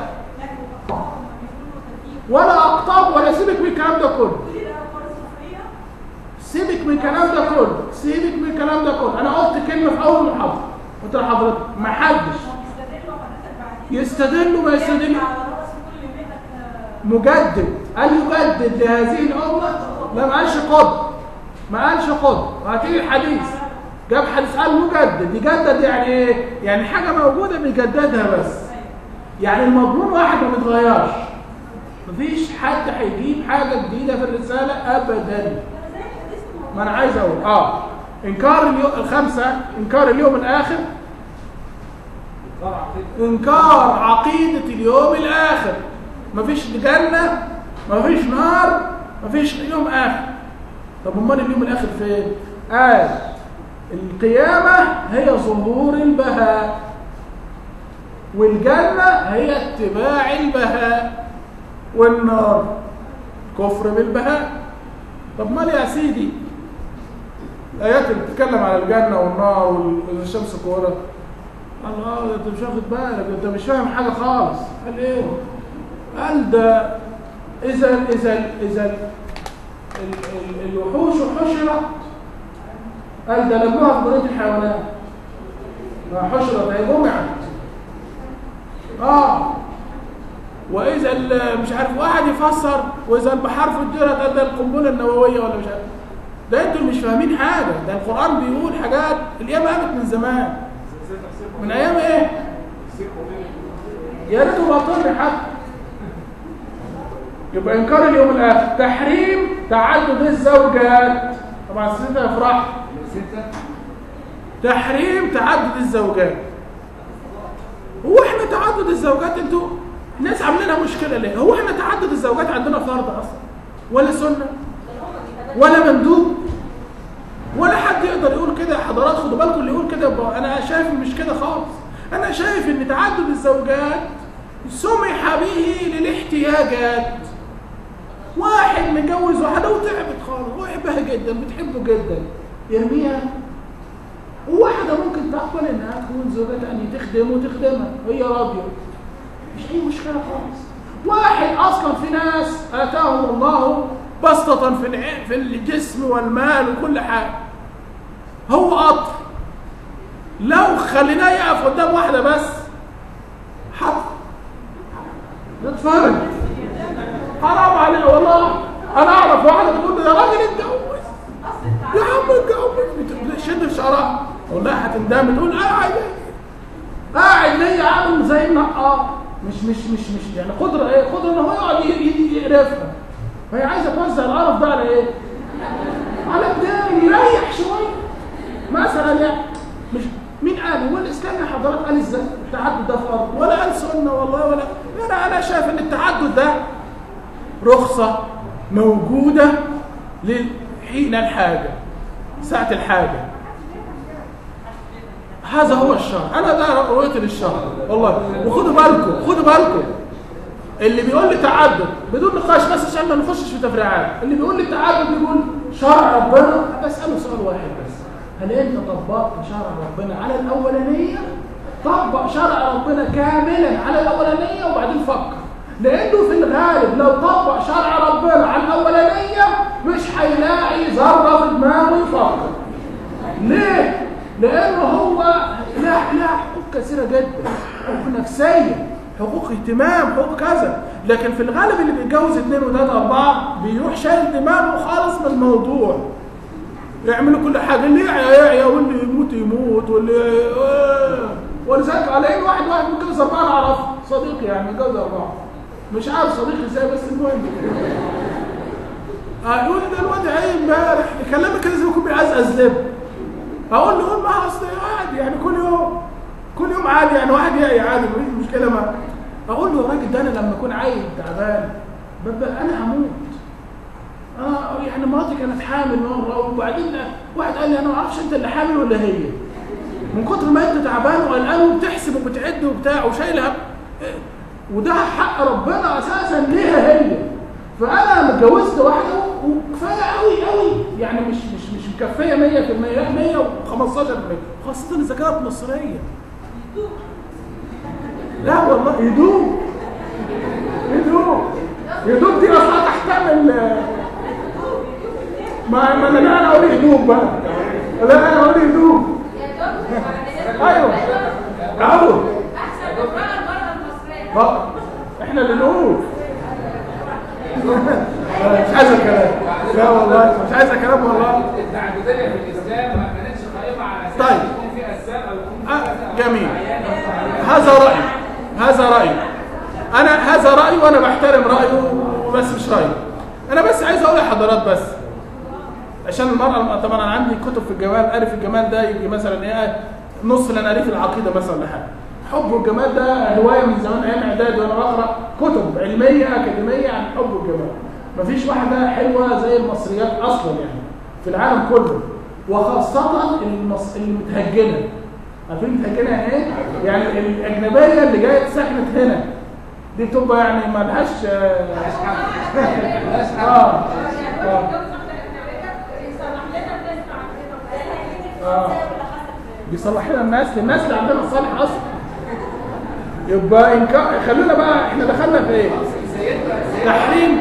ولا اقطاب ولا سيبك من الكلام ده كله سيبك من الكلام ده كله سيبك من الكلام ده كله انا قلت كلمه في اول محاضره قلت لحضرتك ما حدش يستدل ما يستدل مجدد قال يجدد لهذه الامه لا ما قالش قد ما قالش قد وهتيجي الحديث جاب حديث قال مجدد يجدد يعني ايه يعني حاجه موجوده بيجددها بس يعني المضمون واحد ما بيتغيرش مفيش حد هيجيب حاجه جديده في الرساله ابدا ما انا عايز اقول اه انكار اليوم الخمسه انكار اليوم الاخر طبعا عقيدة. انكار عقيده اليوم الاخر مفيش جنه مفيش نار مفيش يوم اخر طب امال اليوم الاخر فين قال القيامه هي ظهور البهاء والجنه هي اتباع البهاء والنار كفر بالبهاء طب مال يا سيدي الايات اللي بتتكلم على الجنه والنار والشمس كوره الله ده انت مش واخد بالك ده انت مش فاهم حاجه خالص قال ايه قال ده اذا اذا اذا ال- ال- الوحوش حشرت قال ده لموها في بريد الحيوانات ما حشرت هي جمعت اه واذا ال- مش عارف واحد يفسر واذا البحار فجرت قال ده القنبله النوويه ولا مش عارف ده انتوا مش فاهمين حاجه ده القران بيقول حاجات الايام قامت من زمان زي تفسير من ايام ايه تفسير قرآني. يا ريته باطل حتى يبقى انكار اليوم الاخر تحريم تعدد الزوجات طبعا الستة افراح ستة تحريم تعدد الزوجات هو احنا تعدد الزوجات انتوا الناس عاملينها مشكله ليه هو احنا تعدد الزوجات عندنا فرض اصلا ولا سنه ولا مندوب ولا حد يقدر يقول كده يا حضرات خدوا بالكم اللي يقول كده يبقى انا شايف مش كده خالص انا شايف ان تعدد الزوجات سمح به للاحتياجات واحد متجوز واحده وتعبت خالص ويحبها جدا بتحبه جدا يرميها وواحدة ممكن تقبل انها تكون زوجة تانية تخدمه وتخدمها وهي راضية مش اي مشكلة خالص واحد اصلا في ناس اتاهم الله بسطة في الع- في الجسم والمال وكل حاجة هو قطر لو خليناه يقف قدام واحدة بس حط نتفرج حرام عليه والله انا اعرف واحدة بتقول لي يا راجل اتجوز يا عم اتجوز بتشد في شعرها اقول لها هتندم تقول قاعد قاعد ليا عامل زي النقار مش مش مش مش يعني قدره ايه قدره ان هو يقعد ي- ي- يقرفها فهي عايزه توزع القرف ده على ايه؟ على الدين يريح شويه مثلا يعني مش مين قال هو الاسلام يا حضرات قال ازاي التعدد ده فرض ولا قال سنه والله ولا انا انا شايف ان التعدد ده رخصه موجوده لحين الحاجه ساعه الحاجه هذا هو الشرع انا ده رؤيتي للشرع والله وخدوا بالكم خدوا بالكم اللي بيقول لي تعدد بدون نقاش بس عشان ما نخشش في تفريعات اللي بيقول لي تعدد بيقول شرع ربنا بساله سؤال واحد بس هل انت طبقت شرع ربنا على الاولانيه طبق شرع ربنا كاملا على الاولانيه وبعدين فكر لانه في الغالب لو طبق شرع ربنا على الاولانيه مش هيلاقي ذره في دماغه يفكر ليه؟ لأنه هو له له حقوق كثيرة جدا حقوق نفسية حقوق اهتمام حقوق كذا لكن في الغالب اللي بيتجوز اثنين وثلاثة أربعة بيروح شايل دماغه خالص من الموضوع يعملوا كل حاجة اللي يعيا يعيا واللي يموت يموت واللي آه. ولذلك على إن واحد واحد متجوز أربعة أنا أعرفه صديقي يعني متجوز أربعة مش عارف صديقي ازاي بس المهم آه، يقول لي ده الواد عيب امبارح يكلمك كده زي ما يكون بيعزقز لب اقول له قول معاه اصل عادي يعني كل يوم كل يوم عادي يعني واحد يعي عادي مفيش مشكله ما اقول له يا راجل ده انا لما اكون عيل تعبان ببقى انا هموت اه يعني مراتي كانت حامل مره وبعدين واحد قال لي انا ما اعرفش انت اللي حامل ولا هي من كتر ما انت تعبان وقلقان وبتحسب وبتعد وبتاع وشايلها إيه، وده حق ربنا اساسا ليها هي فانا اتجوزت واحده وكفايه قوي قوي يعني مش مش مش مكفيه 100% لا 115% خاصه اذا كانت مصريه لا والله يدوم يدوم يدوم دي اصلا تحتمل آه، ما ما انا لا انا اقول هدوم بقى لا انا اقول هدوم ايوه اهو اه احنا اللي نقول مش عايزه كلام لا والله مش عايزه كلام والله التعددية في الإسلام ما كانتش قائمة على أساس طيب. يكون في أسباب أو يكون في آه، كذا أو جميل. معينة أو هذا رأيي هذا رأيي أنا هذا رأيي وأنا بحترم رأيه بس مش رأيي أنا بس عايز أقول لحضرات بس عشان المرأة طبعا أنا عندي كتب في الجمال قاري في الجمال ده يجي مثلا إيه نص اللي أنا قاريه في العقيدة مثلا ولا حاجة حب الجمال ده هواية من زمان أيام إعدادي وأنا بقرأ كتب علمية أكاديمية عن حب الجمال مفيش واحدة حلوة زي المصريات أصلا يعني في العالم كله وخاصة المص... اللي متهجنة عارفين متهجنة يعني ايه؟ يعني الأجنبية اللي جاية سكنت هنا دي بتبقى يعني مالهاش آه، اه اه بيصلح لنا الناس للناس اللي عندنا الصالح اصلا يبقى إنكار خلونا بقى احنا دخلنا في ايه؟ تحريم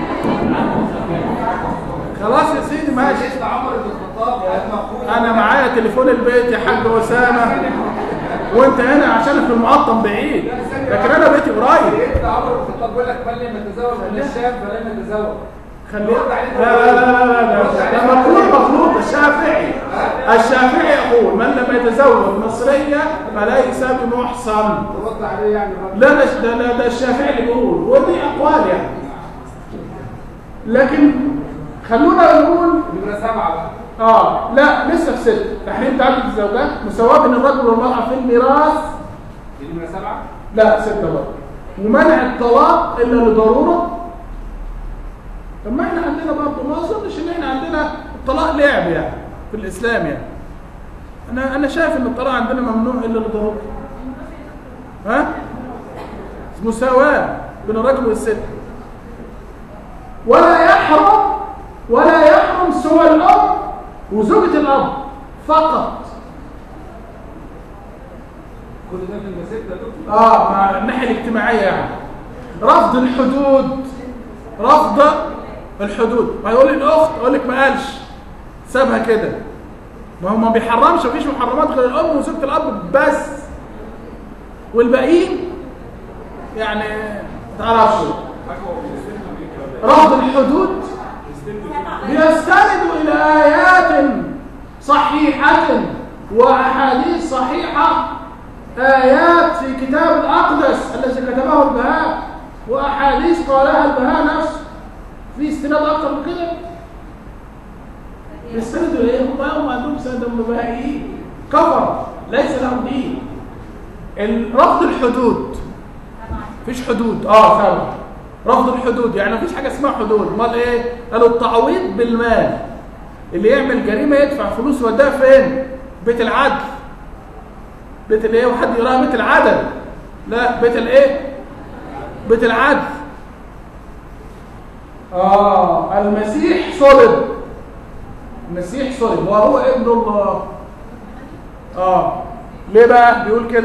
خلاص يا سيدي ماشي سيدنا عمر بن الخطاب قال مقولة انا معايا تليفون البيت يا حاج اسامه وانت هنا عشان في المقطم بعيد لكن انا بيتي قريب سيدنا عمر بن الخطاب بيقول لك من لم يتزوج من الشاب فلم يتزوج خلي لا لا لا لا لا ده مخلوط مخلوط الشافعي الشافعي يقول من لم يتزوج مصريه فليس بمحصن رد عليه يعني رد. لا ده ده ده, ده الشافعي اللي بيقول ودي اقوال يعني لكن خلونا نقول نمرة سبعة بقى اه لا لسه في ست تحريم تعدد الزوجات مساواة بين الرجل والمرأة في الميراث دي نمرة سبعة لا ستة برضه ومنع الطلاق الا لضرورة طب ما احنا عندنا برضه ما اظنش ان احنا عندنا الطلاق لعب يعني في الاسلام يعني انا انا شايف ان الطلاق عندنا ممنوع الا لضرورة ها مساواة بين الرجل والست ولا يحرم ولا يحرم سوى الاب وزوجة الاب فقط كل ده في المسجد يا دكتور اه مع الناحيه الاجتماعيه يعني رفض الحدود رفض الحدود هيقول لي الاخت اقول لك ما قالش سابها كده ما هو ما بيحرمش مفيش محرمات غير الام وزوجة الاب بس والباقيين يعني ما تعرفش رفض الحدود بيستند الى ايات صحيحه واحاديث صحيحه آيات في كتاب الأقدس الذي كتبه البهاء وأحاديث قالها البهاء نفسه في استناد أكتر من كده يستندوا إيه؟ هم هم عندهم سند هم بهائيين كفر ليس لهم دين ال- رفض الحدود مفيش حدود اه سبب رفض الحدود يعني مفيش حاجه اسمها حدود امال ايه قالوا التعويض بالمال اللي يعمل جريمه يدفع فلوس يوديها فين بيت العدل بيت الايه وحد يراها بيت العدل لا بيت الايه بيت العدل اه المسيح صلب المسيح صلب وهو ابن الله اه ليه بقى بيقول كده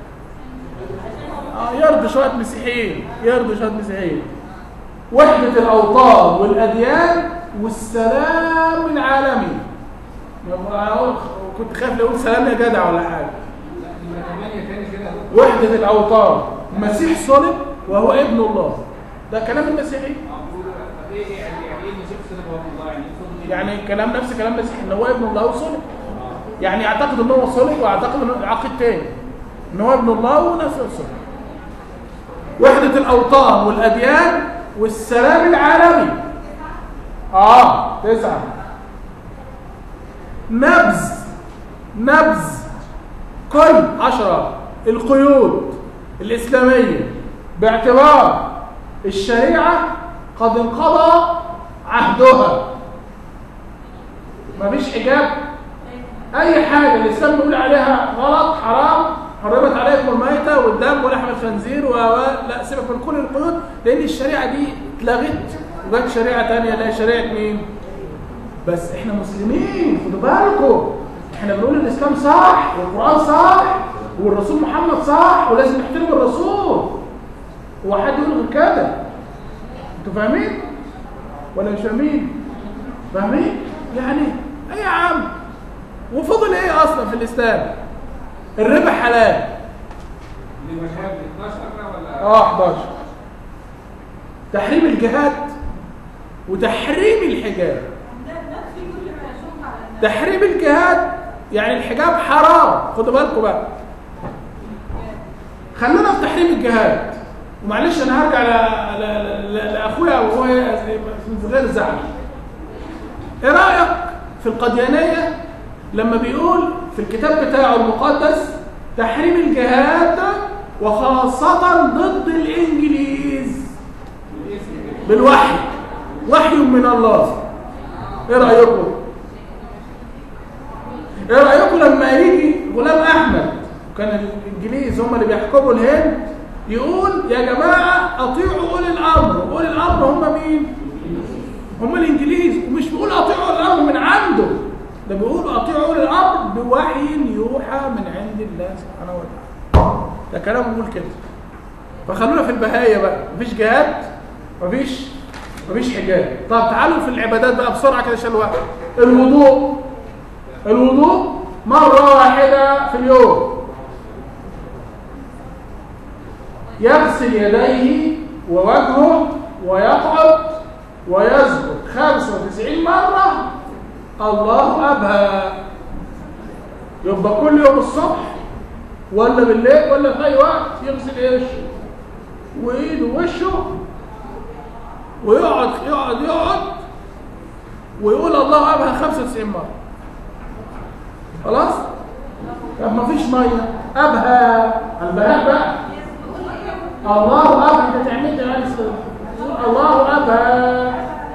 آه يرضي شويه مسيحيين يرضي شويه مسيحيين وحده الاوطان والاديان والسلام العالمي أنا أقول- كنت خايف لو اقول سلام يا جدع ولا حاجه لا نمرة ثمانية تاني كده يا دكتور وحدة الأوطان المسيح صلب وهو ابن الله ده كلام المسيحي المفروض طب ايه إيه يعني يعني ايه المسيح صلب هو ابن الله يعني يقصد ايه؟ يعني كلام نفس كلام المسيح ان هو ابن الله وصلب يعني يعتقد ان هو صلب ويعتقد ان عقيد تاني ان هو ابن الله ونفسه صلب وحدة الأوطان والأديان والسلام العالمي اه تسعة نبذ نبذ كل عشرة القيود الإسلامية باعتبار الشريعة قد انقضى عهدها مفيش حجاب اي حاجه الاسلام بيقول عليها غلط حرام حرمت عليكم الميتة والدم ولحم الخنزير و و- لا سيبك من كل القيود لان الشريعه دي اتلغت وجت شريعه ثانيه اللي هي شريعه مين؟ بس احنا مسلمين خدوا بالكم احنا بنقول الاسلام صح والقران صح والرسول محمد صح ولازم نحترم الرسول هو حد يقول غير كده انتوا فاهمين ولا مش فاهمين فاهمين يعني ايه يا عم وفضل ايه اصلا في الاسلام الربا حلال اللي مش عارف 12 ولا اه 11 تحريم الجهاد وتحريم الحجاب تحريم الجهاد يعني الحجاب حرام خدوا بالكم بقى خلونا في تحريم الجهاد ومعلش انا هرجع ل- ل- ل- لاخويا وهو في غير زعل ايه رايك في القديانيه لما بيقول في الكتاب بتاعه المقدس تحريم الجهاد وخاصه ضد الانجليز الاسم كده بالوحي وحي من الله ايه رايكم ايه رايكم لما يجي غلام احمد كان الانجليز هم اللي بيحكموا الهند يقول يا جماعه اطيعوا اولي الامر اولي الامر هم مين هم الانجليز ومش بيقول اطيعوا الامر من عنده ده بيقول اطيعوا اولي الامر بوحي يوحى من عند الله سبحانه وتعالى ده كلام بيقول كده فخلونا في البهاية بقى مفيش جهاد مفيش مفيش حجاب طب تعالوا في العبادات بقى بسرعة كده عشان الوقت الوضوء الوضوء مرة واحدة في اليوم يغسل يديه ووجهه ويقعد ويسجد 95 مرة الله أبهى يبقى كل يوم الصبح ولا بالليل ولا في أي وقت يغسل ايش وإيده ووشه ويقعد يقعد يقعد ويقول الله أبهى 95 مرة خلاص؟ طب ما فيش مية أبهى البهاء بقى الله أبهى أنت تعمل يعني الله أبهى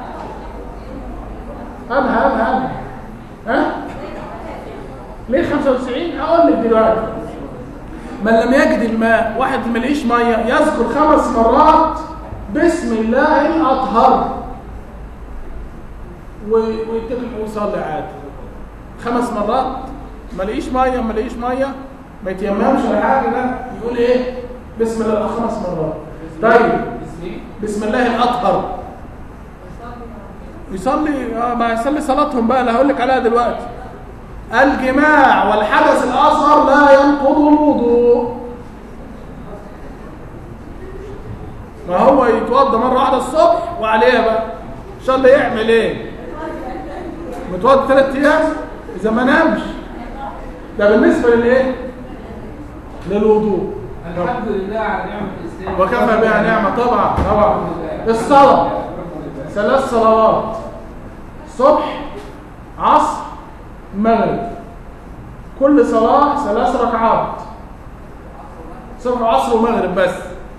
أبهى أبهى أبهى ها؟ ليه 95 هقول لك دلوقتي من لم يجد الماء واحد ما لقيش ميه يذكر خمس مرات بسم الله الاطهر و- ويتكل ويصلي عادي خمس مرات ما لقيش ميه ما لقيش ميه ما يتيممش ولا حاجه لا يقول ايه بسم الله خمس مرات طيب اسمي بسم الله الاطهر يصلي اه ما يصلي صلاتهم بقى اللي هقول لك عليها دلوقتي الجماع والحدث الاصغر لا ينقض الوضوء ما هو يتوضى مره واحده الصبح وعليها بقى ان شاء الله يعمل ايه متوضى ثلاث ايام اذا ما نامش ده بالنسبه للايه للوضوء الحمد لله على نعمة الإسلام وكفى بها نعمه طبعا طبعا الصلاه ثلاث صلوات صبح عصر مغرب كل صلاة ثلاث ركعات صبح وعصر ومغرب بس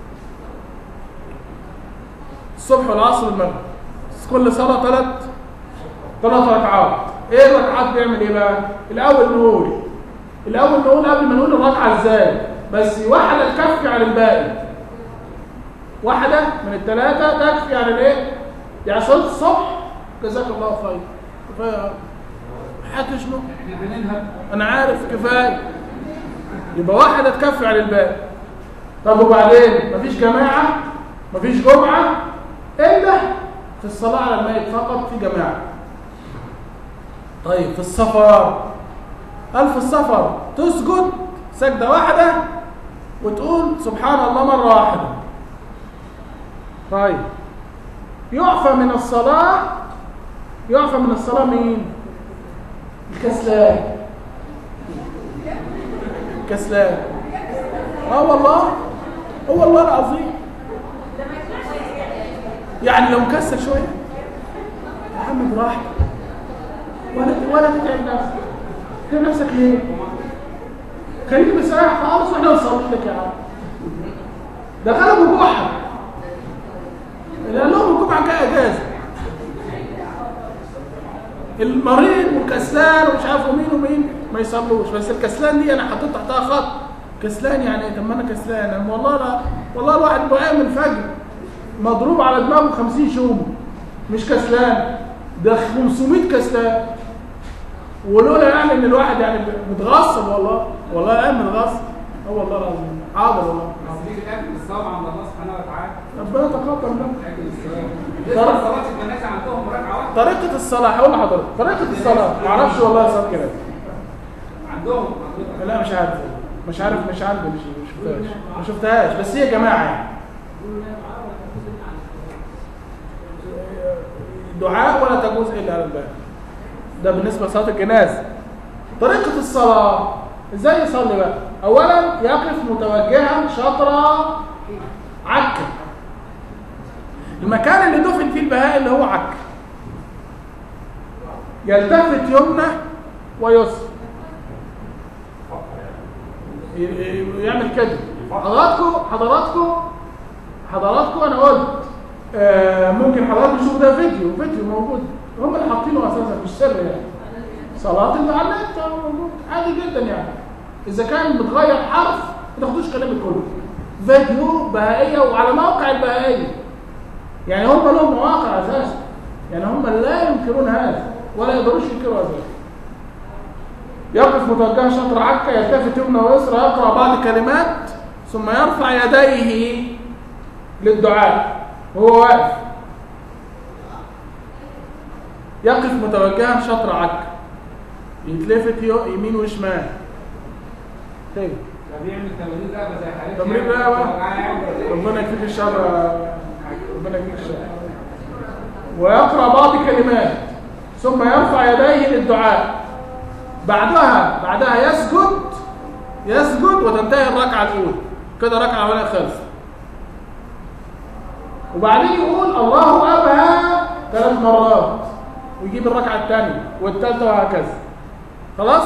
الصبح والعصر والمغرب كل صلاة ثلاث ثلاث ركعات ايه الركعات بيعمل ايه بقى الاول نقول الاول نقول قبل ما نقول الركعة ازاي بس واحدة تكفي على الباقي واحدة من الثلاثة تكفي على الايه يعني صلاة الصبح جزاك الله خير كفاية حتى شنو احنا بننهب انا عارف كفايه يبقى واحده تكفي على الباقي طب وبعدين مفيش جماعه مفيش جمعه الا في الصلاه على الميت فقط في جماعه طيب في السفر هل في السفر تسجد سجده واحده وتقول سبحان الله مره واحده طيب يعفى من الصلاه يعفى من الصلاه مين الكسلان كسلان اه والله هو والله العظيم يعني لو مكسل شويه يا عم براحتك ولا ولا تتعب نفسك تتعب نفسك ليه؟ خليك مستريح خالص واحنا نصلي لك يا عم ده غلبوا جحا قال لهم الجمعه جايه اجازه المريض والكسلان ومش عارف ومين ومين ما يصلوش بس الكسلان دي انا حطيت تحتها خط كسلان يعني إيه؟ طب ما انا كسلان أنا والله لا والله الواحد بقى من الفجر مضروب على دماغه 50 شوم مش كسلان ده 500 كسلان ولولا يعني ان الواحد يعني متغصب والله والله قايم متغصب اه والله العظيم حاضر والله بس دي الاكل الصوم عند الله سبحانه وتعالى ربنا تقبل منك اكل الصوم بالنسبه لصلاه الجنازه عندهم ركعه واحده طريقة الصلاة هقول لحضرتك طريقة الصلاة معرفش والله صار كده عندهم عندهم لا مش عارف مش عارف مش عندي مش مش شفتهاش ما شفتهاش بس هي جماعة يعني دعاء ولا تجوز الا على الباب ده بالنسبة لصلاة الجنازة طريقة الصلاة ازاي يصلي بقى اولا يقف متوجها شطر عكا المكان اللي دفن فيه البهاء اللي هو عكا يلتفت يمنى ويسرى ي- ي- يعمل كده حضراتكم حضراتكم حضراتكم انا قلت آه ممكن حضراتكم تشوفوا ده فيديو فيديو موجود هم اللي حاطينه اساسا مش سر يعني صلاة اللي على النت أهو موجود عادي جدا يعني اذا كان متغير حرف ما تاخدوش كلامي كله فيديو بهائيه وعلى موقع البهائيه يعني هم لهم مواقع اساسا يعني هم لا ينكرون هذا ولا يقدروش ينكروا هذا يقف متوجها شطر عكا يلتفت يمنى ويسرى يقرا بعض كلمات ثم يرفع يديه للدعاء وهو واقف يقف متوجها شطر عكا يتلفت يو- يمين وشمال كده ده بيعمل تمارين رقبه زي حالتي تمرين يعني. رقبة. قاعد. ربنا يكفيك الشر ربنا يكفيك الشر ويقرأ بعض كلمات ثم يرفع يديه للدعاء بعدها بعدها يسجد يسجد وتنتهي الركعة الأولى كده ركعة أولى خلص وبعدين يقول الله أبها ثلاث مرات ويجيب الركعة الثانية والثالثة وهكذا خلاص؟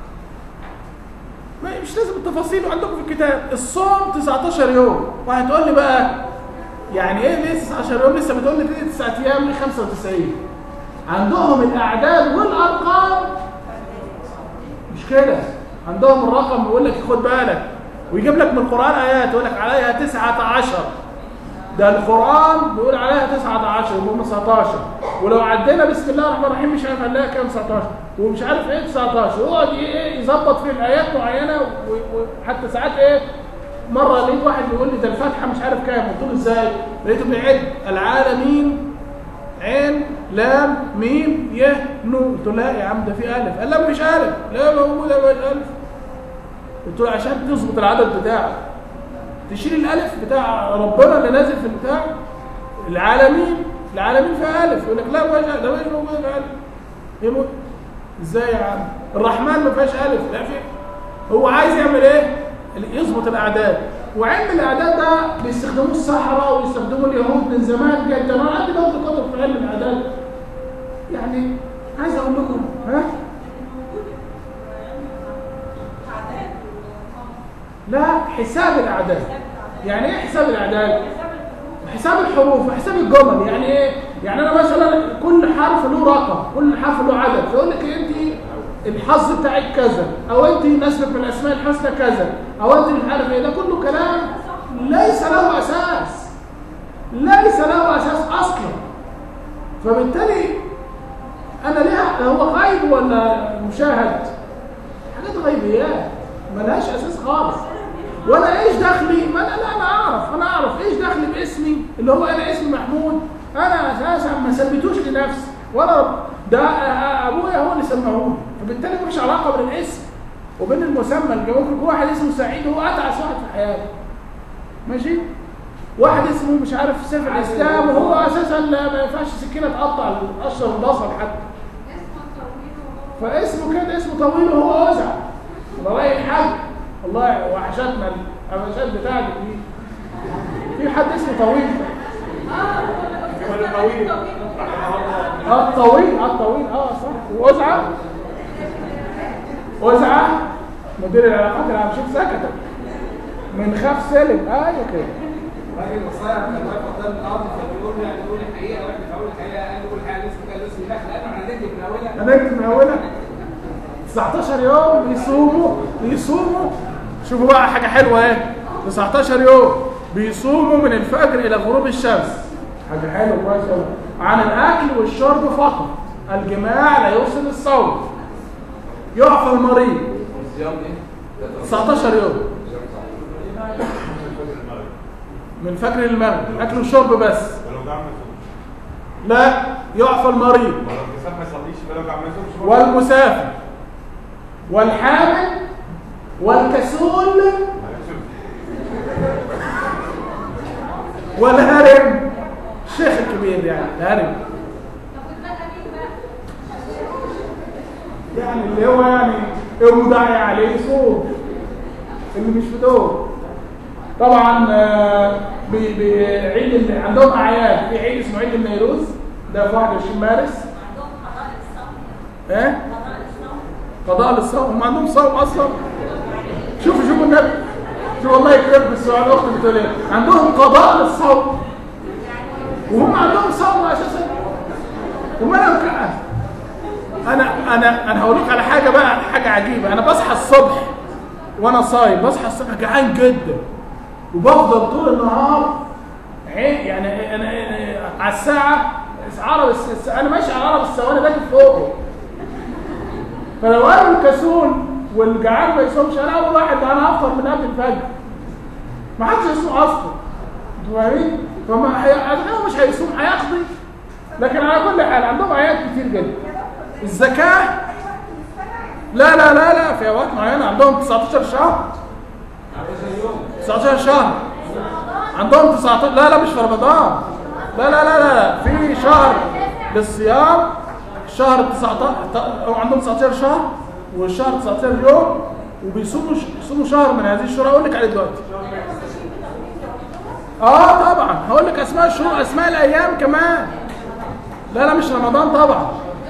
ما مش لازم التفاصيل عندكم في الكتاب الصوم 19 يوم وهتقول لي بقى يعني ايه ليه 19 يوم لسه بتقول لي دي 9 ايام ليه 95 عندهم الاعداد والارقام مش كده عندهم الرقم يقول لك خد بالك ويجيب لك من القران ايات يقول لك عليها 19 ده القرآن بيقول عليها 19 يبقى 19 ولو عدينا بسم الله الرحمن الرحيم مش عارف هنلاقي كام 19 ومش عارف ايه 19 يقعد ي- ايه يظبط في الايات معينه و- وحتى ساعات ايه مره لقيت واحد بيقول لي ده الفاتحه مش عارف كام قلت له ازاي لقيته بيعد العالمين عين لام ميم ي نو قلت له لا يا عم ده في الف قال لا مفيش الف لا موجوده مفيش الف قلت له عشان تظبط العدد بتاعك تشيل الالف بتاع ربنا اللي نازل في البتاع العالمين العالمين فيها الف يقول لك لا ما فيهاش ده مش موجود فيها الف ايه مو- ازاي يا عم الرحمن ما فيهاش الف لا في هو عايز يعمل ايه يظبط الاعداد وعلم الاعداد ده بيستخدموه السحرة ويستخدموه اليهود من زمان جدا انا عندي برضه كتب في علم الاعداد يعني عايز اقول لكم ها لا حساب الاعداد يعني ايه حساب الاعداد حساب الحروف وحساب الجمل يعني ايه يعني انا مثلا كل حرف له رقم كل حرف له عدد فيقول لك انت الحظ بتاعك كذا او انت نسبك من الاسماء الحسنى كذا او انت مش عارف ايه ده كله كلام ليس له اساس ليس له اساس اصلا فبالتالي انا ليه هو غيب ولا مشاهد حاجات غيبيات ملهاش اساس خالص وانا ايش دخلي ما انا لا انا اعرف انا اعرف ايش دخلي باسمي اللي هو انا اسمي محمود انا اساسا ما سميتوش لنفسي ولا رب- ده أ- ابويا هو اللي سماهولي فبالتالي مفيش علاقه بين الاسم وبين المسمى اللي ممكن يكون واحد اسمه سعيد هو اتعس واحد في حياته ماشي واحد اسمه مش عارف سيف الاسلام وهو اساسا لا ما ينفعش سكينه تقطع اشهر البصل حتى فاسمه كده اسمه طويل وهو وزع الله رايح الحاج والله وحشتنا الابشات بتاعتك دي في حد اسمه طويل ولا طويل اه الطويل اه الطويل اه صح ووزعه وزعه مدير العلاقات العامة شوف سكتك من خاف سلم ايوه كده الراجل الصايع كان واقف قدام الارض فبيقول له يعني قول الحقيقه واحنا بنقول الحقيقه قال له قول الحقيقه الاسم كان الاسم ده لانه احنا هنكتب من اولها هنكتب من اولها 19 يوم بيصوموا بيصوموا شوفوا بقى حاجه حلوه اهي 19 يوم بيصوموا من الفجر الى غروب الشمس حاجه حلوه كويس قوي عن الاكل والشرب فقط الجماع لا يوصل الصوم يعفى المريض الصيام ايه؟ 19 يوم من فجر للمغرب اكل وشرب بس ولو جعان ما يصومش لا يعفى المريض ولو المسافر ما يصليش ولو جعان ما يصومش والمسافر والحامل والكسول والهرم الشيخ الكبير يعني الهرم يعني اللي هو يعني مدعي عليه صوم اللي مش في دول طبعا آه، بي- بعيد ال- عندهم اعياد في عيد اسمه عيد النيروز ده في 21 مارس ايه قضاء للصوم هم عندهم صوم اصلا شوفوا شوفوا النبي شوف والله يكرمك بالسؤال الاخت بتقول ايه عندهم قضاء للصوم وهم عندهم صوم اساسا وما انا مكقف. انا انا انا هقول لك على حاجه بقى حاجه عجيبه انا بصحى الصبح وانا صايم بصحى الصبح جعان جدا وبفضل طول النهار عين يعني انا أنا- على الساعه عرب الس- انا ماشي على عرب الثواني باكل فوقه فلو انا الكسول والجعان ما يصومش انا اول واحد انا هفطر من قبل الفجر ما حدش يصوم اصلا انتوا فاهمين؟ فما هي... هو مش هيصوم هيقضي لكن على كل حال عندهم ايات كتير جدا الزكاه لا لا لا لا في اوقات معينه عندهم 19 شهر 19 شهر عندهم 19 لا لا مش في رمضان لا لا لا لا في شهر للصيام شهر 19 ط- عندهم 19 شهر والشهر 19 يوم وبيصوموا ش- يصوموا شهر من هذه الشهور اقول لك عليه دلوقتي اه طبعا هقول لك اسماء الشهور اسماء الايام كمان لا لا مش رمضان طبعا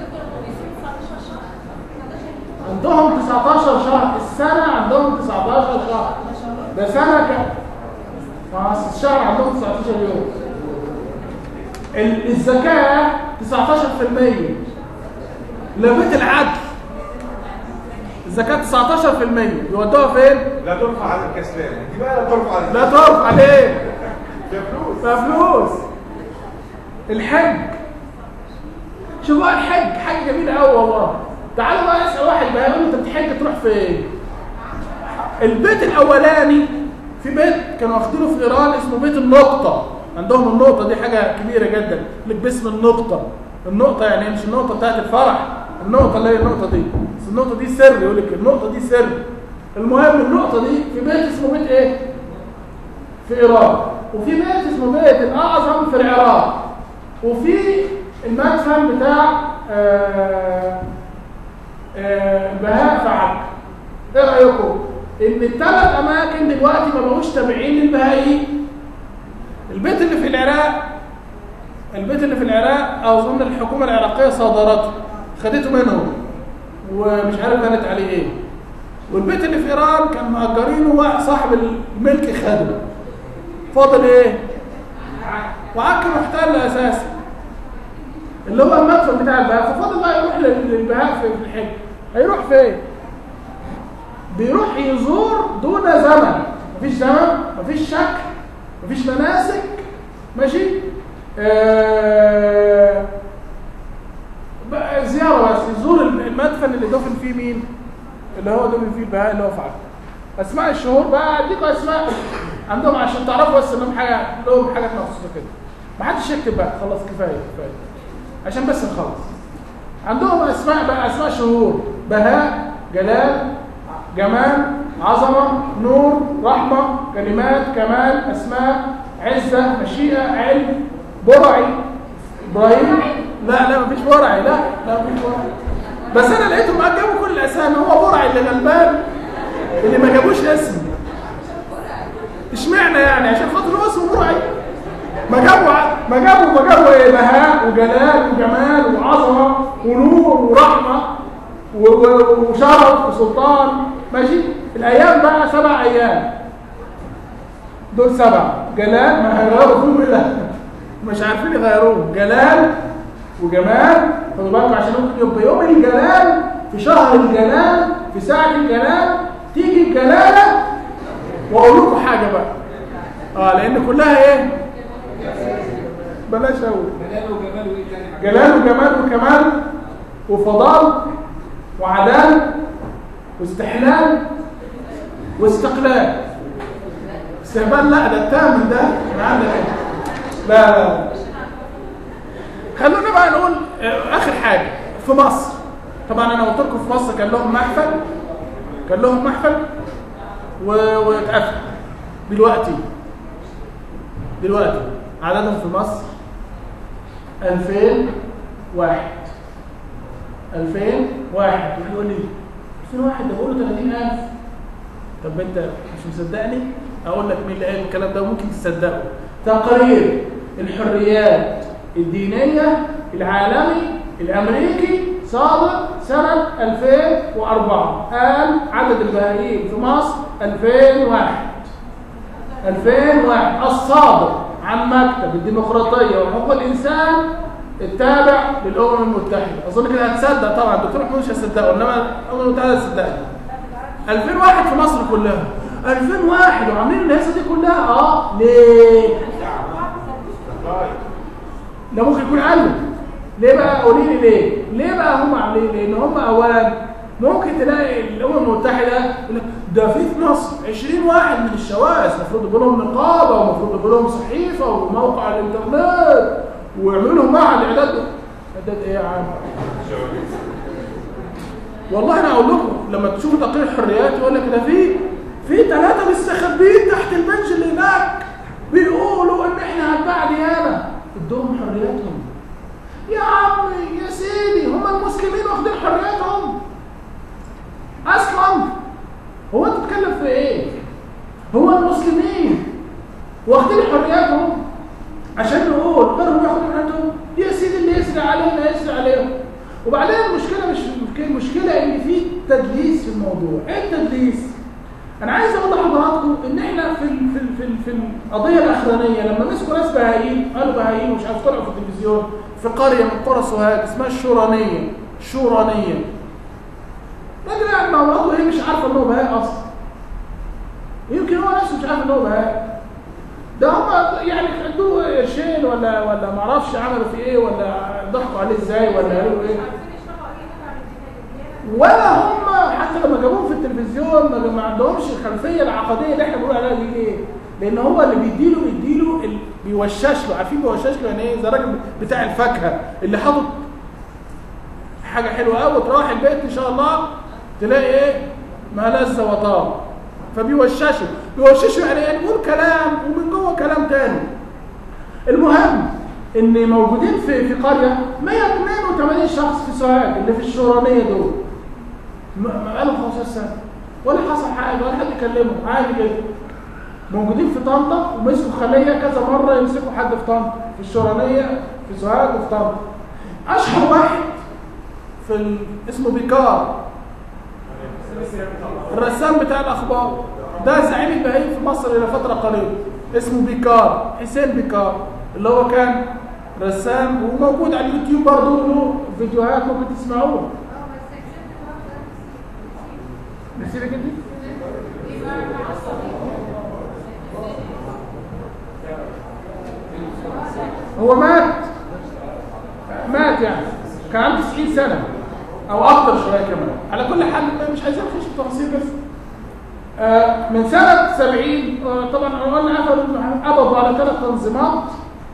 عندهم 19 شهر السنة عندهم 19 شهر ده سنة كام؟ ما أصل الشهر عندهم 19 يوم ال- الزكاة 19% لبيت العدل الزكاة 19% يودوها فين؟ لا ترفع على الكسلان دي بقى لا ترفع على لا تقف عليه ده فلوس ففلوس الحج شوف بقى الحج حاجه جميله قوي والله تعالوا بقى اسال واحد بقى يقول له انت بتحج تروح فين البيت الاولاني في بيت كانوا واخدينه في ايران اسمه بيت النقطه عندهم النقطه دي حاجه كبيره جدا لك باسم النقطه النقطه يعني مش النقطه بتاعت الفرح النقطه اللي هي النقطه دي بس النقطه دي سر يقول لك النقطه دي سر المهم النقطه دي في بيت اسمه بيت ايه في ايران وفي بيت اسمه بيت الاعظم في العراق وفي المدفن بتاع آه، آه، البهاء في عكا ايه رايكم ان الثلاث اماكن دلوقتي ما بقوش تابعين للبهائيين البيت اللي في العراق البيت اللي في العراق اظن الحكومه العراقيه صادرته خدته منهم ومش عارف قالت عليه ايه والبيت اللي في ايران كان مأجرينه واحد صاحب الملك خده فاضل ايه وعكا محتل اساسا اللي هو المدفن بتاع البهاء ففاضل بقى يروح لل- للبهاء في في الحج هيروح فين بيروح يزور دون زمن مفيش زمن مفيش شكل مفيش مناسك ماشي آه بقى زيارة بس يزور المدفن اللي دفن فيه مين اللي هو دفن فيه البهاء اللي هو في عكا اسماء الشهور بقى اديكم اسماء عندهم عشان تعرفوا بس انهم حاجه لهم حاجات مخصوصه كده ما حدش يكتب بقى خلاص كفايه كفايه عشان بس نخلص عندهم اسماء بقى اسماء شهور بهاء جلال جمال عظمه نور رحمه كلمات كمال اسماء عزه مشيئه علم برعي ابراهيم لا لا مفيش برعي لا لا مفيش برعي بس انا لقيتهم بقى جابوا كل الاسامي هو برعي اللي غلبان اللي ما جابوش اسم اشمعنى يعني عشان خاطر هو اسمه برعي ما جابوا ما جابوا ما جابوا ايه بهاء وجلال وجمال وعظمه ونور ورحمه و- و- وشرف وسلطان ماشي الايام بقى سبع ايام دول سبعة جلال ما هيغيروا فيهم ايه ده؟ مش عارفين يغيروه جلال وجمال خدوا بالكم عشان ممكن يبقى يوم الجلال في شهر الجلال في ساعة الجلال تيجي الجلالة واقول لكم حاجة بقى اه لان كلها ايه؟ بلاش اقول جلال وجمال وايه تاني جلال وجمال وكمال وفضال وعدال واستحلال واستقلال استهبال لا ده التامن ده من عندك إيه؟ لا لا خلونا بقى نقول آه، اخر حاجه في مصر طبعا انا قلت لكم في مصر كان لهم محفل كان لهم محفل و- واتقفل دلوقتي دلوقتي عددهم في مصر 2001 2001 واحد يقول لي 2001 ده بقوله 30000 طب انت مش مصدقني اقول لك مين اللي قال الكلام ده وممكن تصدقه تقرير الحريات الدينيه العالمي الامريكي صادر سنه 2004 قال عدد البهائيين في مصر 2001 2001 الصادر عن مكتب الديمقراطيه وحقوق الانسان التابع للامم المتحده اظن كده هتصدق طبعا الدكتور محمود مش هيصدقه انما الامم المتحده هتصدقني 2001 في مصر كلها 2001 وعاملين الهيصه دي كلها اه ليه ده ممكن يكون قلب ليه بقى قولي لي ليه ليه بقى هم عاملين لان هم اولا ممكن تلاقي الامم المتحده يقول لك ده في في مصر 20 واحد من الشواذ المفروض يبقى لهم نقابه ومفروض يبقى لهم صحيفه وموقع على الانترنت ويعملوا لهم معهد اعداد اعداد ايه يا عم والله انا اقول لكم لما تشوفوا تقرير الحريات يقول لك ده في في ثلاثه مستخبيين تحت البنش اللي هناك بيقولوا ان احنا هنباع ديانه ادوهم حرياتهم يا عمي يا سيدي هم المسلمين واخدين حرياتهم اصلا هو انت بتتكلم في ايه هو المسلمين واخدين حرياتهم عشان نقول غيرهم ياخدوا حرياتهم يا سيدي اللي يسرع علينا يسرع عليهم وبعدين المشكله مش المشكله ان في تدليس في الموضوع ايه التدليس انا عايز اقول لحضراتكم ان احنا في ال في ال في, ال في القضيه الاخرانيه لما مسكوا ناس بهايين قالوا بهايين ومش عارف طلعوا في التلفزيون في قريه من قرى سوهاج اسمها الشورانيه شورانيه راجل قاعد مع مراته وهي مش عارفه ان هو بهاء اصلا يمكن هو نفسه مش عارف ان هو بهاء ده هم يعني ادوه قرشين ولا ولا ما اعرفش عملوا فيه ايه ولا ضحكوا عليه ازاي ولا قالوا ايه ولا هم حتى لما جابوهم في التلفزيون ما ما عندهمش الخلفيه العقديه اللي احنا بنقول عليها دي ايه لان هو اللي بيديله بيديله ال- بيوشش له عارفين بيوشش له يعني ايه زي الراجل بتاع الفاكهه اللي حاطط حاجه حلوه قوي تروح البيت ان شاء الله تلاقي ايه ما لذ وطاب فبيوششه بيوششه يعني ايه نقول كلام ومن جوه كلام تاني المهم ان موجودين في في قريه 182 شخص في سوهاج اللي في الشورانيه دول م- م- بقالهم 15 سنه ولا حصل حاجه ولا حد يكلمهم عادي كده موجودين في طنطا ومسكوا خليه كذا مره يمسكوا حد في طنطا في الشورانيه في سوهاج وفي طنطا اشهر واحد في ال... اسمه بيكار الرسام بتاع الاخبار ده زعيم البهائم في مصر الى فتره قريبه اسمه بيكار حسين بيكار اللي هو كان رسام وموجود على اليوتيوب برضه له فيديوهات ممكن تسمعوها نسيبك انت هو مات مات يعني كان عنده 90 سنه او اكتر شويه كمان على كل حال مش عايزين نخش في تفاصيل بس آه، من سنة 70 آه، طبعا قلنا قفلوا قبضوا على ثلاث تنظيمات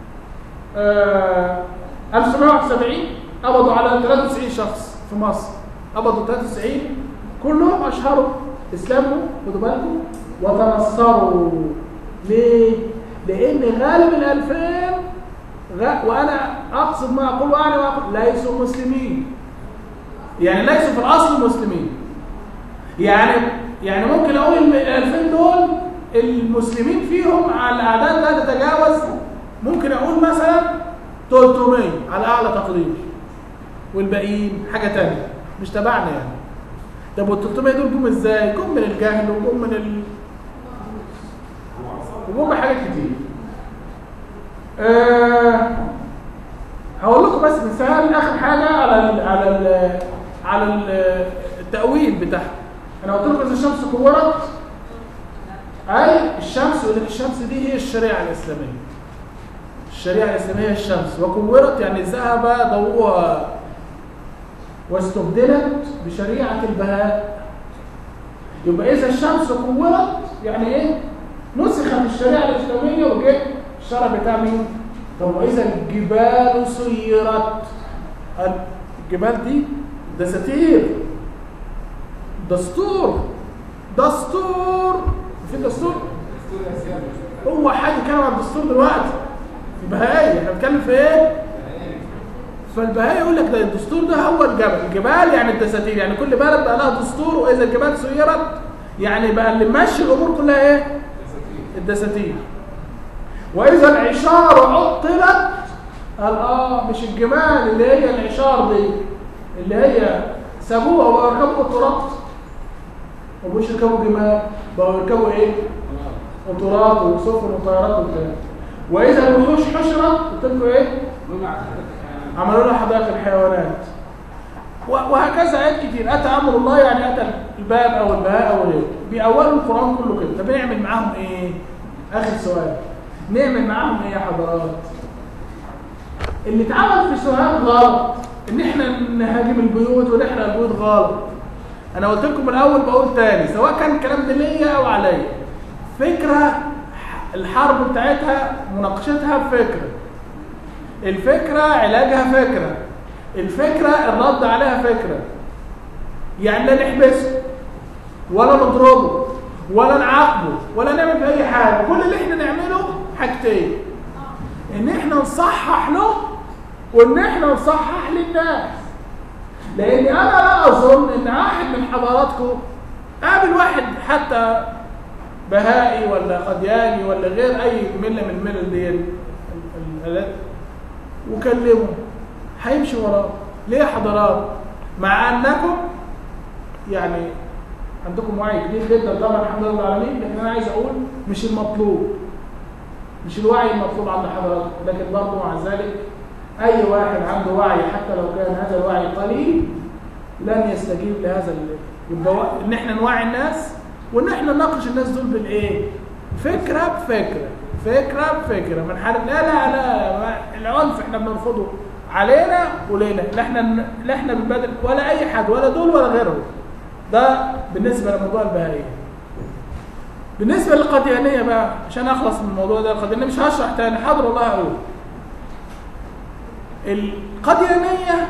آه، 1971 قبضوا على 93 شخص في مصر قبضوا 93 كلهم اشهروا اسلموا خدوا بالكم وتنصروا ليه؟ لان غالب ال 2000 غ... وانا اقصد ما اقول وانا ما اقول ليسوا مسلمين يعني ليسوا في الاصل مسلمين يعني يعني ممكن اقول ال 2000 دول المسلمين فيهم على الاعداد لا تتجاوز ممكن اقول مثلا 300 على اعلى تقدير والباقيين حاجه تانية مش تبعنا يعني طب وال 300 دول جم ازاي؟ جم من الجهل وجم من ال... وجم حاجات كتير آه هقول لكم بس مثال اخر حاجه على ال على ال على ال التاويل بتاعها انا قلت لكم ان الشمس كورت اي الشمس يقول لك الشمس دي هي الشريعه الاسلاميه الشريعه الاسلاميه هي الشمس وكورت يعني ذهب ضوءها واستبدلت بشريعه البهاء يبقى اذا الشمس كورت يعني ايه نسخت الشريعه الاسلاميه وجه الشرع بتاع مين طب واذا الجبال سيرت الجبال دي دساتير دستور دستور في دستور هو حد كلام عن الدستور دلوقتي البهائي احنا بنتكلم في ايه فالبهائي يقول لك ده الدستور ده هو الجبل الجبال يعني الدساتير يعني كل بلد بقى لها دستور واذا الجبال سيرت يعني بقى اللي ماشي الامور كلها ايه الدساتير واذا العشار عطلت قال اه مش الجمال اللي هي العشار دي اللي هي سابوها وبقوا يركبوا قطارات ما بقوش يركبوا جمال بقوا يركبوا ايه قطارات وسفن وطيارات وبتاع واذا الوحوش حشرت قلت لكم ايه عملوا لها حدائق الحيوانات وهكذا آيات كتير أتى أمر الله يعني أتى الباب أو البهاء أو غيره بأول القرآن كله كده طب نعمل معاهم إيه؟ آخر سؤال نعمل معاهم إيه يا حضرات؟ اللي اتعمل في سؤال غلط إن إحنا نهاجم البيوت ونحرق البيوت غلط أنا قلت لكم من الأول بقول تاني سواء كان الكلام ده ليا أو عليا فكرة الحرب بتاعتها مناقشتها بفكرة الفكرة علاجها فكرة الفكرة الرد عليها فكرة يعني لا نحبسه ولا نضربه ولا نعاقبه ولا نعمل في اي حاجة كل اللي احنا نعمله حاجتين ان احنا نصحح له وان احنا نصحح للناس لان انا لا اظن ان واحد من حضراتكم قابل واحد حتى بهائي ولا قدياني ولا غير اي مله من الملل دي وكلمه هيمشي وراه ليه يا حضرات مع انكم يعني عندكم وعي كبير جدا طبعا الحمد لله العالمين لكن انا عايز اقول مش المطلوب مش الوعي المطلوب عند حضراتكم لكن برضه مع ذلك اي واحد عنده وعي حتى لو كان هذا الوعي قليل لن يستجيب لهذا يبقى ان احنا نوعي الناس وان احنا نناقش الناس دول بالايه فكره بفكره فكره بفكره من حال لا لا لا العنف احنا بنرفضه علينا ولينا لا احنا لا احنا بنبادر ولا اي حد ولا دول ولا غيرهم ده بالنسبه لموضوع البهائيه بالنسبه للقديانيه بقى عشان اخلص من الموضوع ده القديانيه مش هشرح تاني حاضر والله هقول القديانيه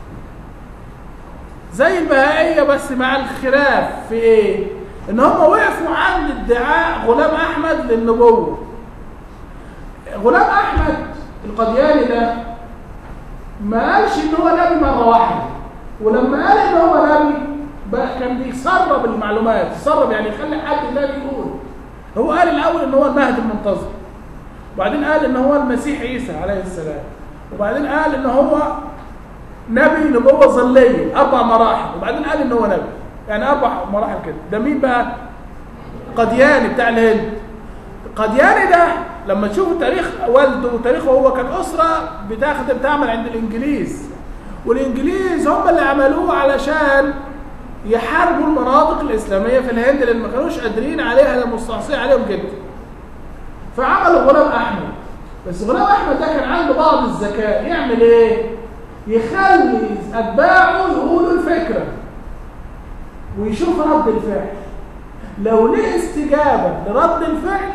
زي البهائيه بس مع الخلاف في ايه ان هم وقفوا عند ادعاء غلام احمد للنبوه غلام احمد القدياني ده ما قالش ان هو نبي مره واحده ولما قال ان هو نبي بقى كان بيسرب المعلومات يسرب يعني يخلي حد تاني يقول هو قال الاول ان هو المهدي المنتظر وبعدين قال ان هو المسيح عيسى عليه السلام وبعدين قال ان هو نبي نبوه ظليه اربع مراحل وبعدين قال ان هو نبي يعني اربع مراحل كده ده مين بقى قدياني بتاع الهند قدياني ده لما تشوفوا تاريخ والده وتاريخه هو كان اسره بتاخد بتعمل عند الانجليز والانجليز هم اللي عملوه علشان يحاربوا المناطق الاسلاميه في الهند لان ما كانوش قادرين عليها مستعصيه عليهم جدا فعملوا غلام احمد بس غلام احمد ده كان عنده بعض الذكاء يعمل ايه يخلي اتباعه يقولوا الفكره ويشوف رد الفعل لو ليه استجابه لرد الفعل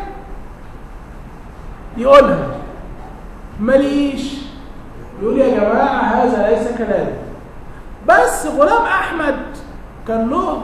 يقولها ماليش يقول يا جماعة هذا ليس كلامي بس غلام أحمد كان له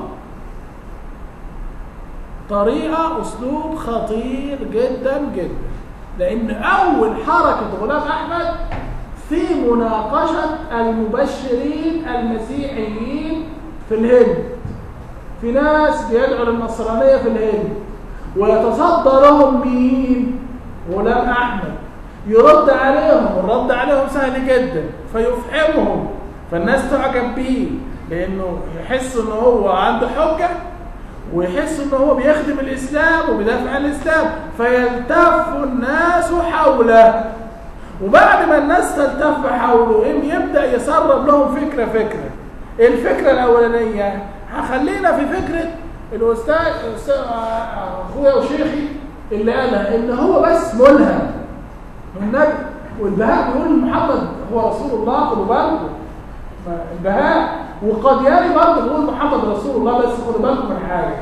طريقة أسلوب خطير جدا جدا لأن أول حركة غلام أحمد في مناقشة المبشرين المسيحيين في الهند في ناس بيدعوا للنصرانية في الهند ويتصدى لهم مين؟ غلام احمد يرد عليهم والرد عليهم سهل جدا فيفهمهم فالناس تعجب بيه لانه يحس ان هو عنده حجه ويحس ان هو بيخدم الاسلام وبيدافع عن الاسلام فيلتف الناس حوله وبعد ما الناس تلتف حوله يم- يبدا يسرب لهم فكره فكره الفكره الاولانيه هخلينا في فكره الاستاذ الأستاذ- اخويا وشيخي اللي قالها ان هو بس ملهم والنبي والبهاء بيقول محمد هو رسول الله خدوا بالكم ما البهاء وقدياني برضه بيقول محمد رسول الله بس خدوا بالكم من حاجه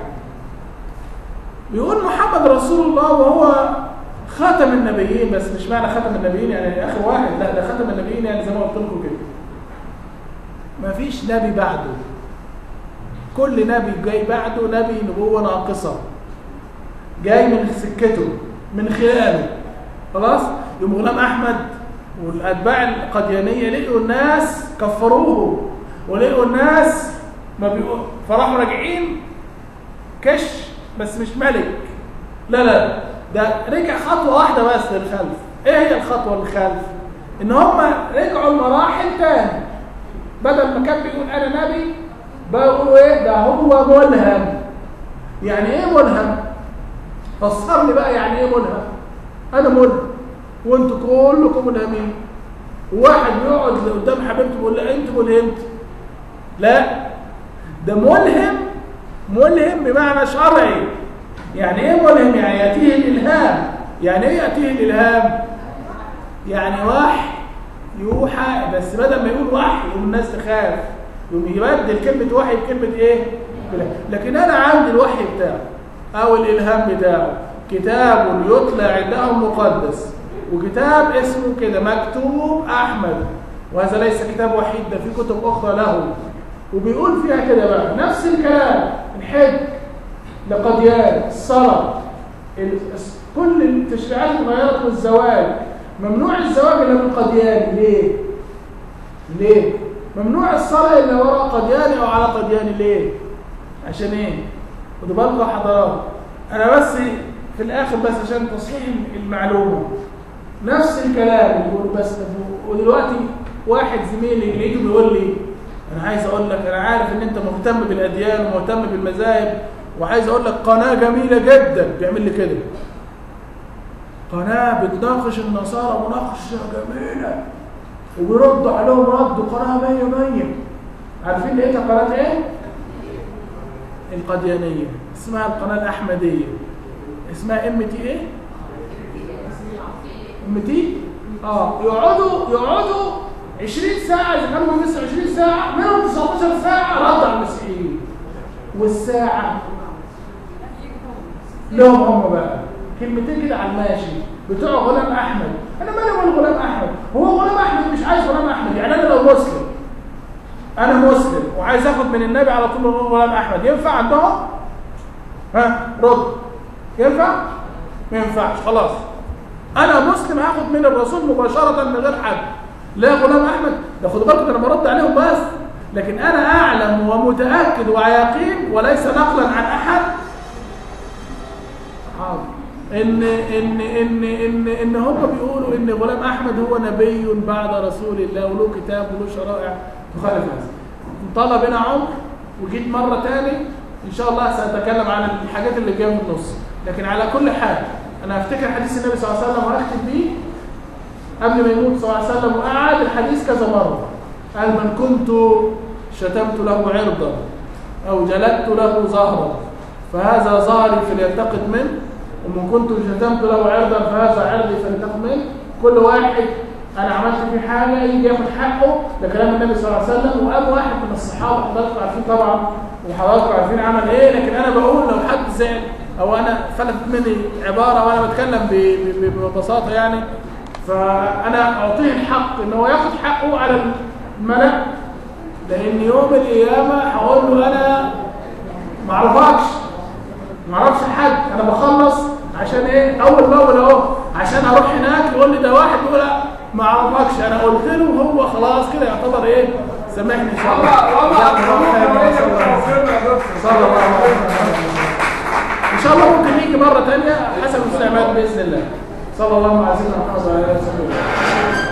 بيقول محمد رسول الله وهو خاتم النبيين بس مش معنى خاتم النبيين يعني اخر واحد لا ده خاتم النبيين يعني زي ما قلت لكم كده مفيش نبي بعده كل نبي جاي بعده نبي نبوه ناقصه جاي من سكته من خلاله خلاص يوم غلام احمد والاتباع القديانيه لقوا الناس كفروه ولقوا الناس ما بيقول فراحوا راجعين كش بس مش ملك لا لا ده رجع خطوه واحده بس للخلف ايه هي الخطوه للخلف ان هم رجعوا لمراحل تاني بدل ما كان بيقول انا نبي بقى يقولوا ايه ده هو ملهم يعني ايه ملهم فسر لي بقى يعني ايه ملهم انا ملهم وانتوا كلكم ملهمين واحد يقعد قدام حبيبته يقول له انت ملهمت لا ده ملهم ملهم بمعنى شرعي يعني ايه ملهم يعني ياتيه الالهام يعني ايه ياتيه الالهام يعني وحي يوحى بس بدل ما يقول وحي يقوم الناس تخاف يقوم يبدل كلمه وحي بكلمه ايه بالله. لكن انا عندي الوحي بتاعه او الالهام بتاعه كتاب يتلى عندهم مقدس وكتاب اسمه كده مكتوب احمد وهذا ليس كتاب وحيد ده في كتب اخرى له وبيقول فيها كده بقى نفس الكلام الحج لقديان الصلاه ال- كل التشريعات اتغيرت والزواج ممنوع الزواج الا من قديان ليه؟ ليه؟ ممنوع الصلاه الا وراء قديان او على قديان ليه؟ عشان ايه؟ خدوا بالكم يا حضرات انا بس في الاخر بس عشان تصحيح المعلومه نفس الكلام يقول بس ودلوقتي واحد زميلي لقيته بيقول لي انا عايز اقول لك انا عارف ان انت مهتم بالاديان ومهتم بالمذاهب وعايز اقول لك قناه جميله جدا بيعمل لي كده قناه بتناقش النصارى مناقشه جميله وبيرد عليهم رد قناه 100 100 عارفين لقيتها قناه ايه؟ القديانيه اسمها القناه الاحمديه اسمها ام تي ايه؟ ام تي اه يقعدوا يقعدوا 20 ساعه اذا كانوا بيمسوا 20 ساعه منهم 19 ساعه رد على المسيحيين والساعه لهم هم بقى كلمتين كده على الماشي بتوع غلام احمد انا مالي ولا غلام احمد هو غلام احمد مش عايز غلام احمد يعني انا لو مسلم انا مسلم وعايز اخد من النبي على طول غلام احمد ينفع عندهم ها رد ينفع ما ينفعش خلاص انا مسلم هاخد من الرسول مباشره من غير حد لا غلام احمد ده خدوا بالكم ده انا برد عليهم بس لكن انا اعلم ومتاكد ويقين وليس نقلا عن احد حاضر ان ان ان ان ان هم بيقولوا ان غلام احمد هو نبي بعد رسول الله وله كتاب وله شرائع تخالف هذا طال بنا عمر وجيت مره تاني ان شاء الله ساتكلم عن الحاجات اللي جايه من النص لكن على كل حال انا هفتكر حديث النبي صلى الله عليه وسلم واختم بيه قبل ما يموت صلى الله عليه وسلم وقعد الحديث كذا مره قال من كنت شتمت له عرضا او جلدت له ظهرا فهذا ظهري فليلتقط منه ومن كنت شتمت له عرضا فهذا عرضي فليلتقط منه كل واحد انا عملت فيه حاجه يجي ياخد حقه ده كلام النبي صلى الله عليه وسلم وقام واحد من الصحابه حضراتكم عارفين طبعا وحضراتكم عارفين عمل ايه لكن انا بقول لو حد زعل او انا فلتت مني عباره وانا بتكلم ب- ب- ببساطه يعني فانا اعطيه الحق ان هو ياخد حقه على الملأ لان يوم القيامه هقول له انا ما اعرفكش ما اعرفش حد انا بخلص عشان ايه اول باول اهو عشان اروح هناك يقول لي ده واحد يقول لا ما اعرفكش انا قلت له هو خلاص كده يعتبر ايه سامحني ان شاء الله والله جزاك الله خير. صلى الله عليه وسلم ان شاء الله ممكن يجي مره ثانيه حسب الاستعمال باذن الله صلى الله على سيدنا محمد وعلى اله وصحبه وسلم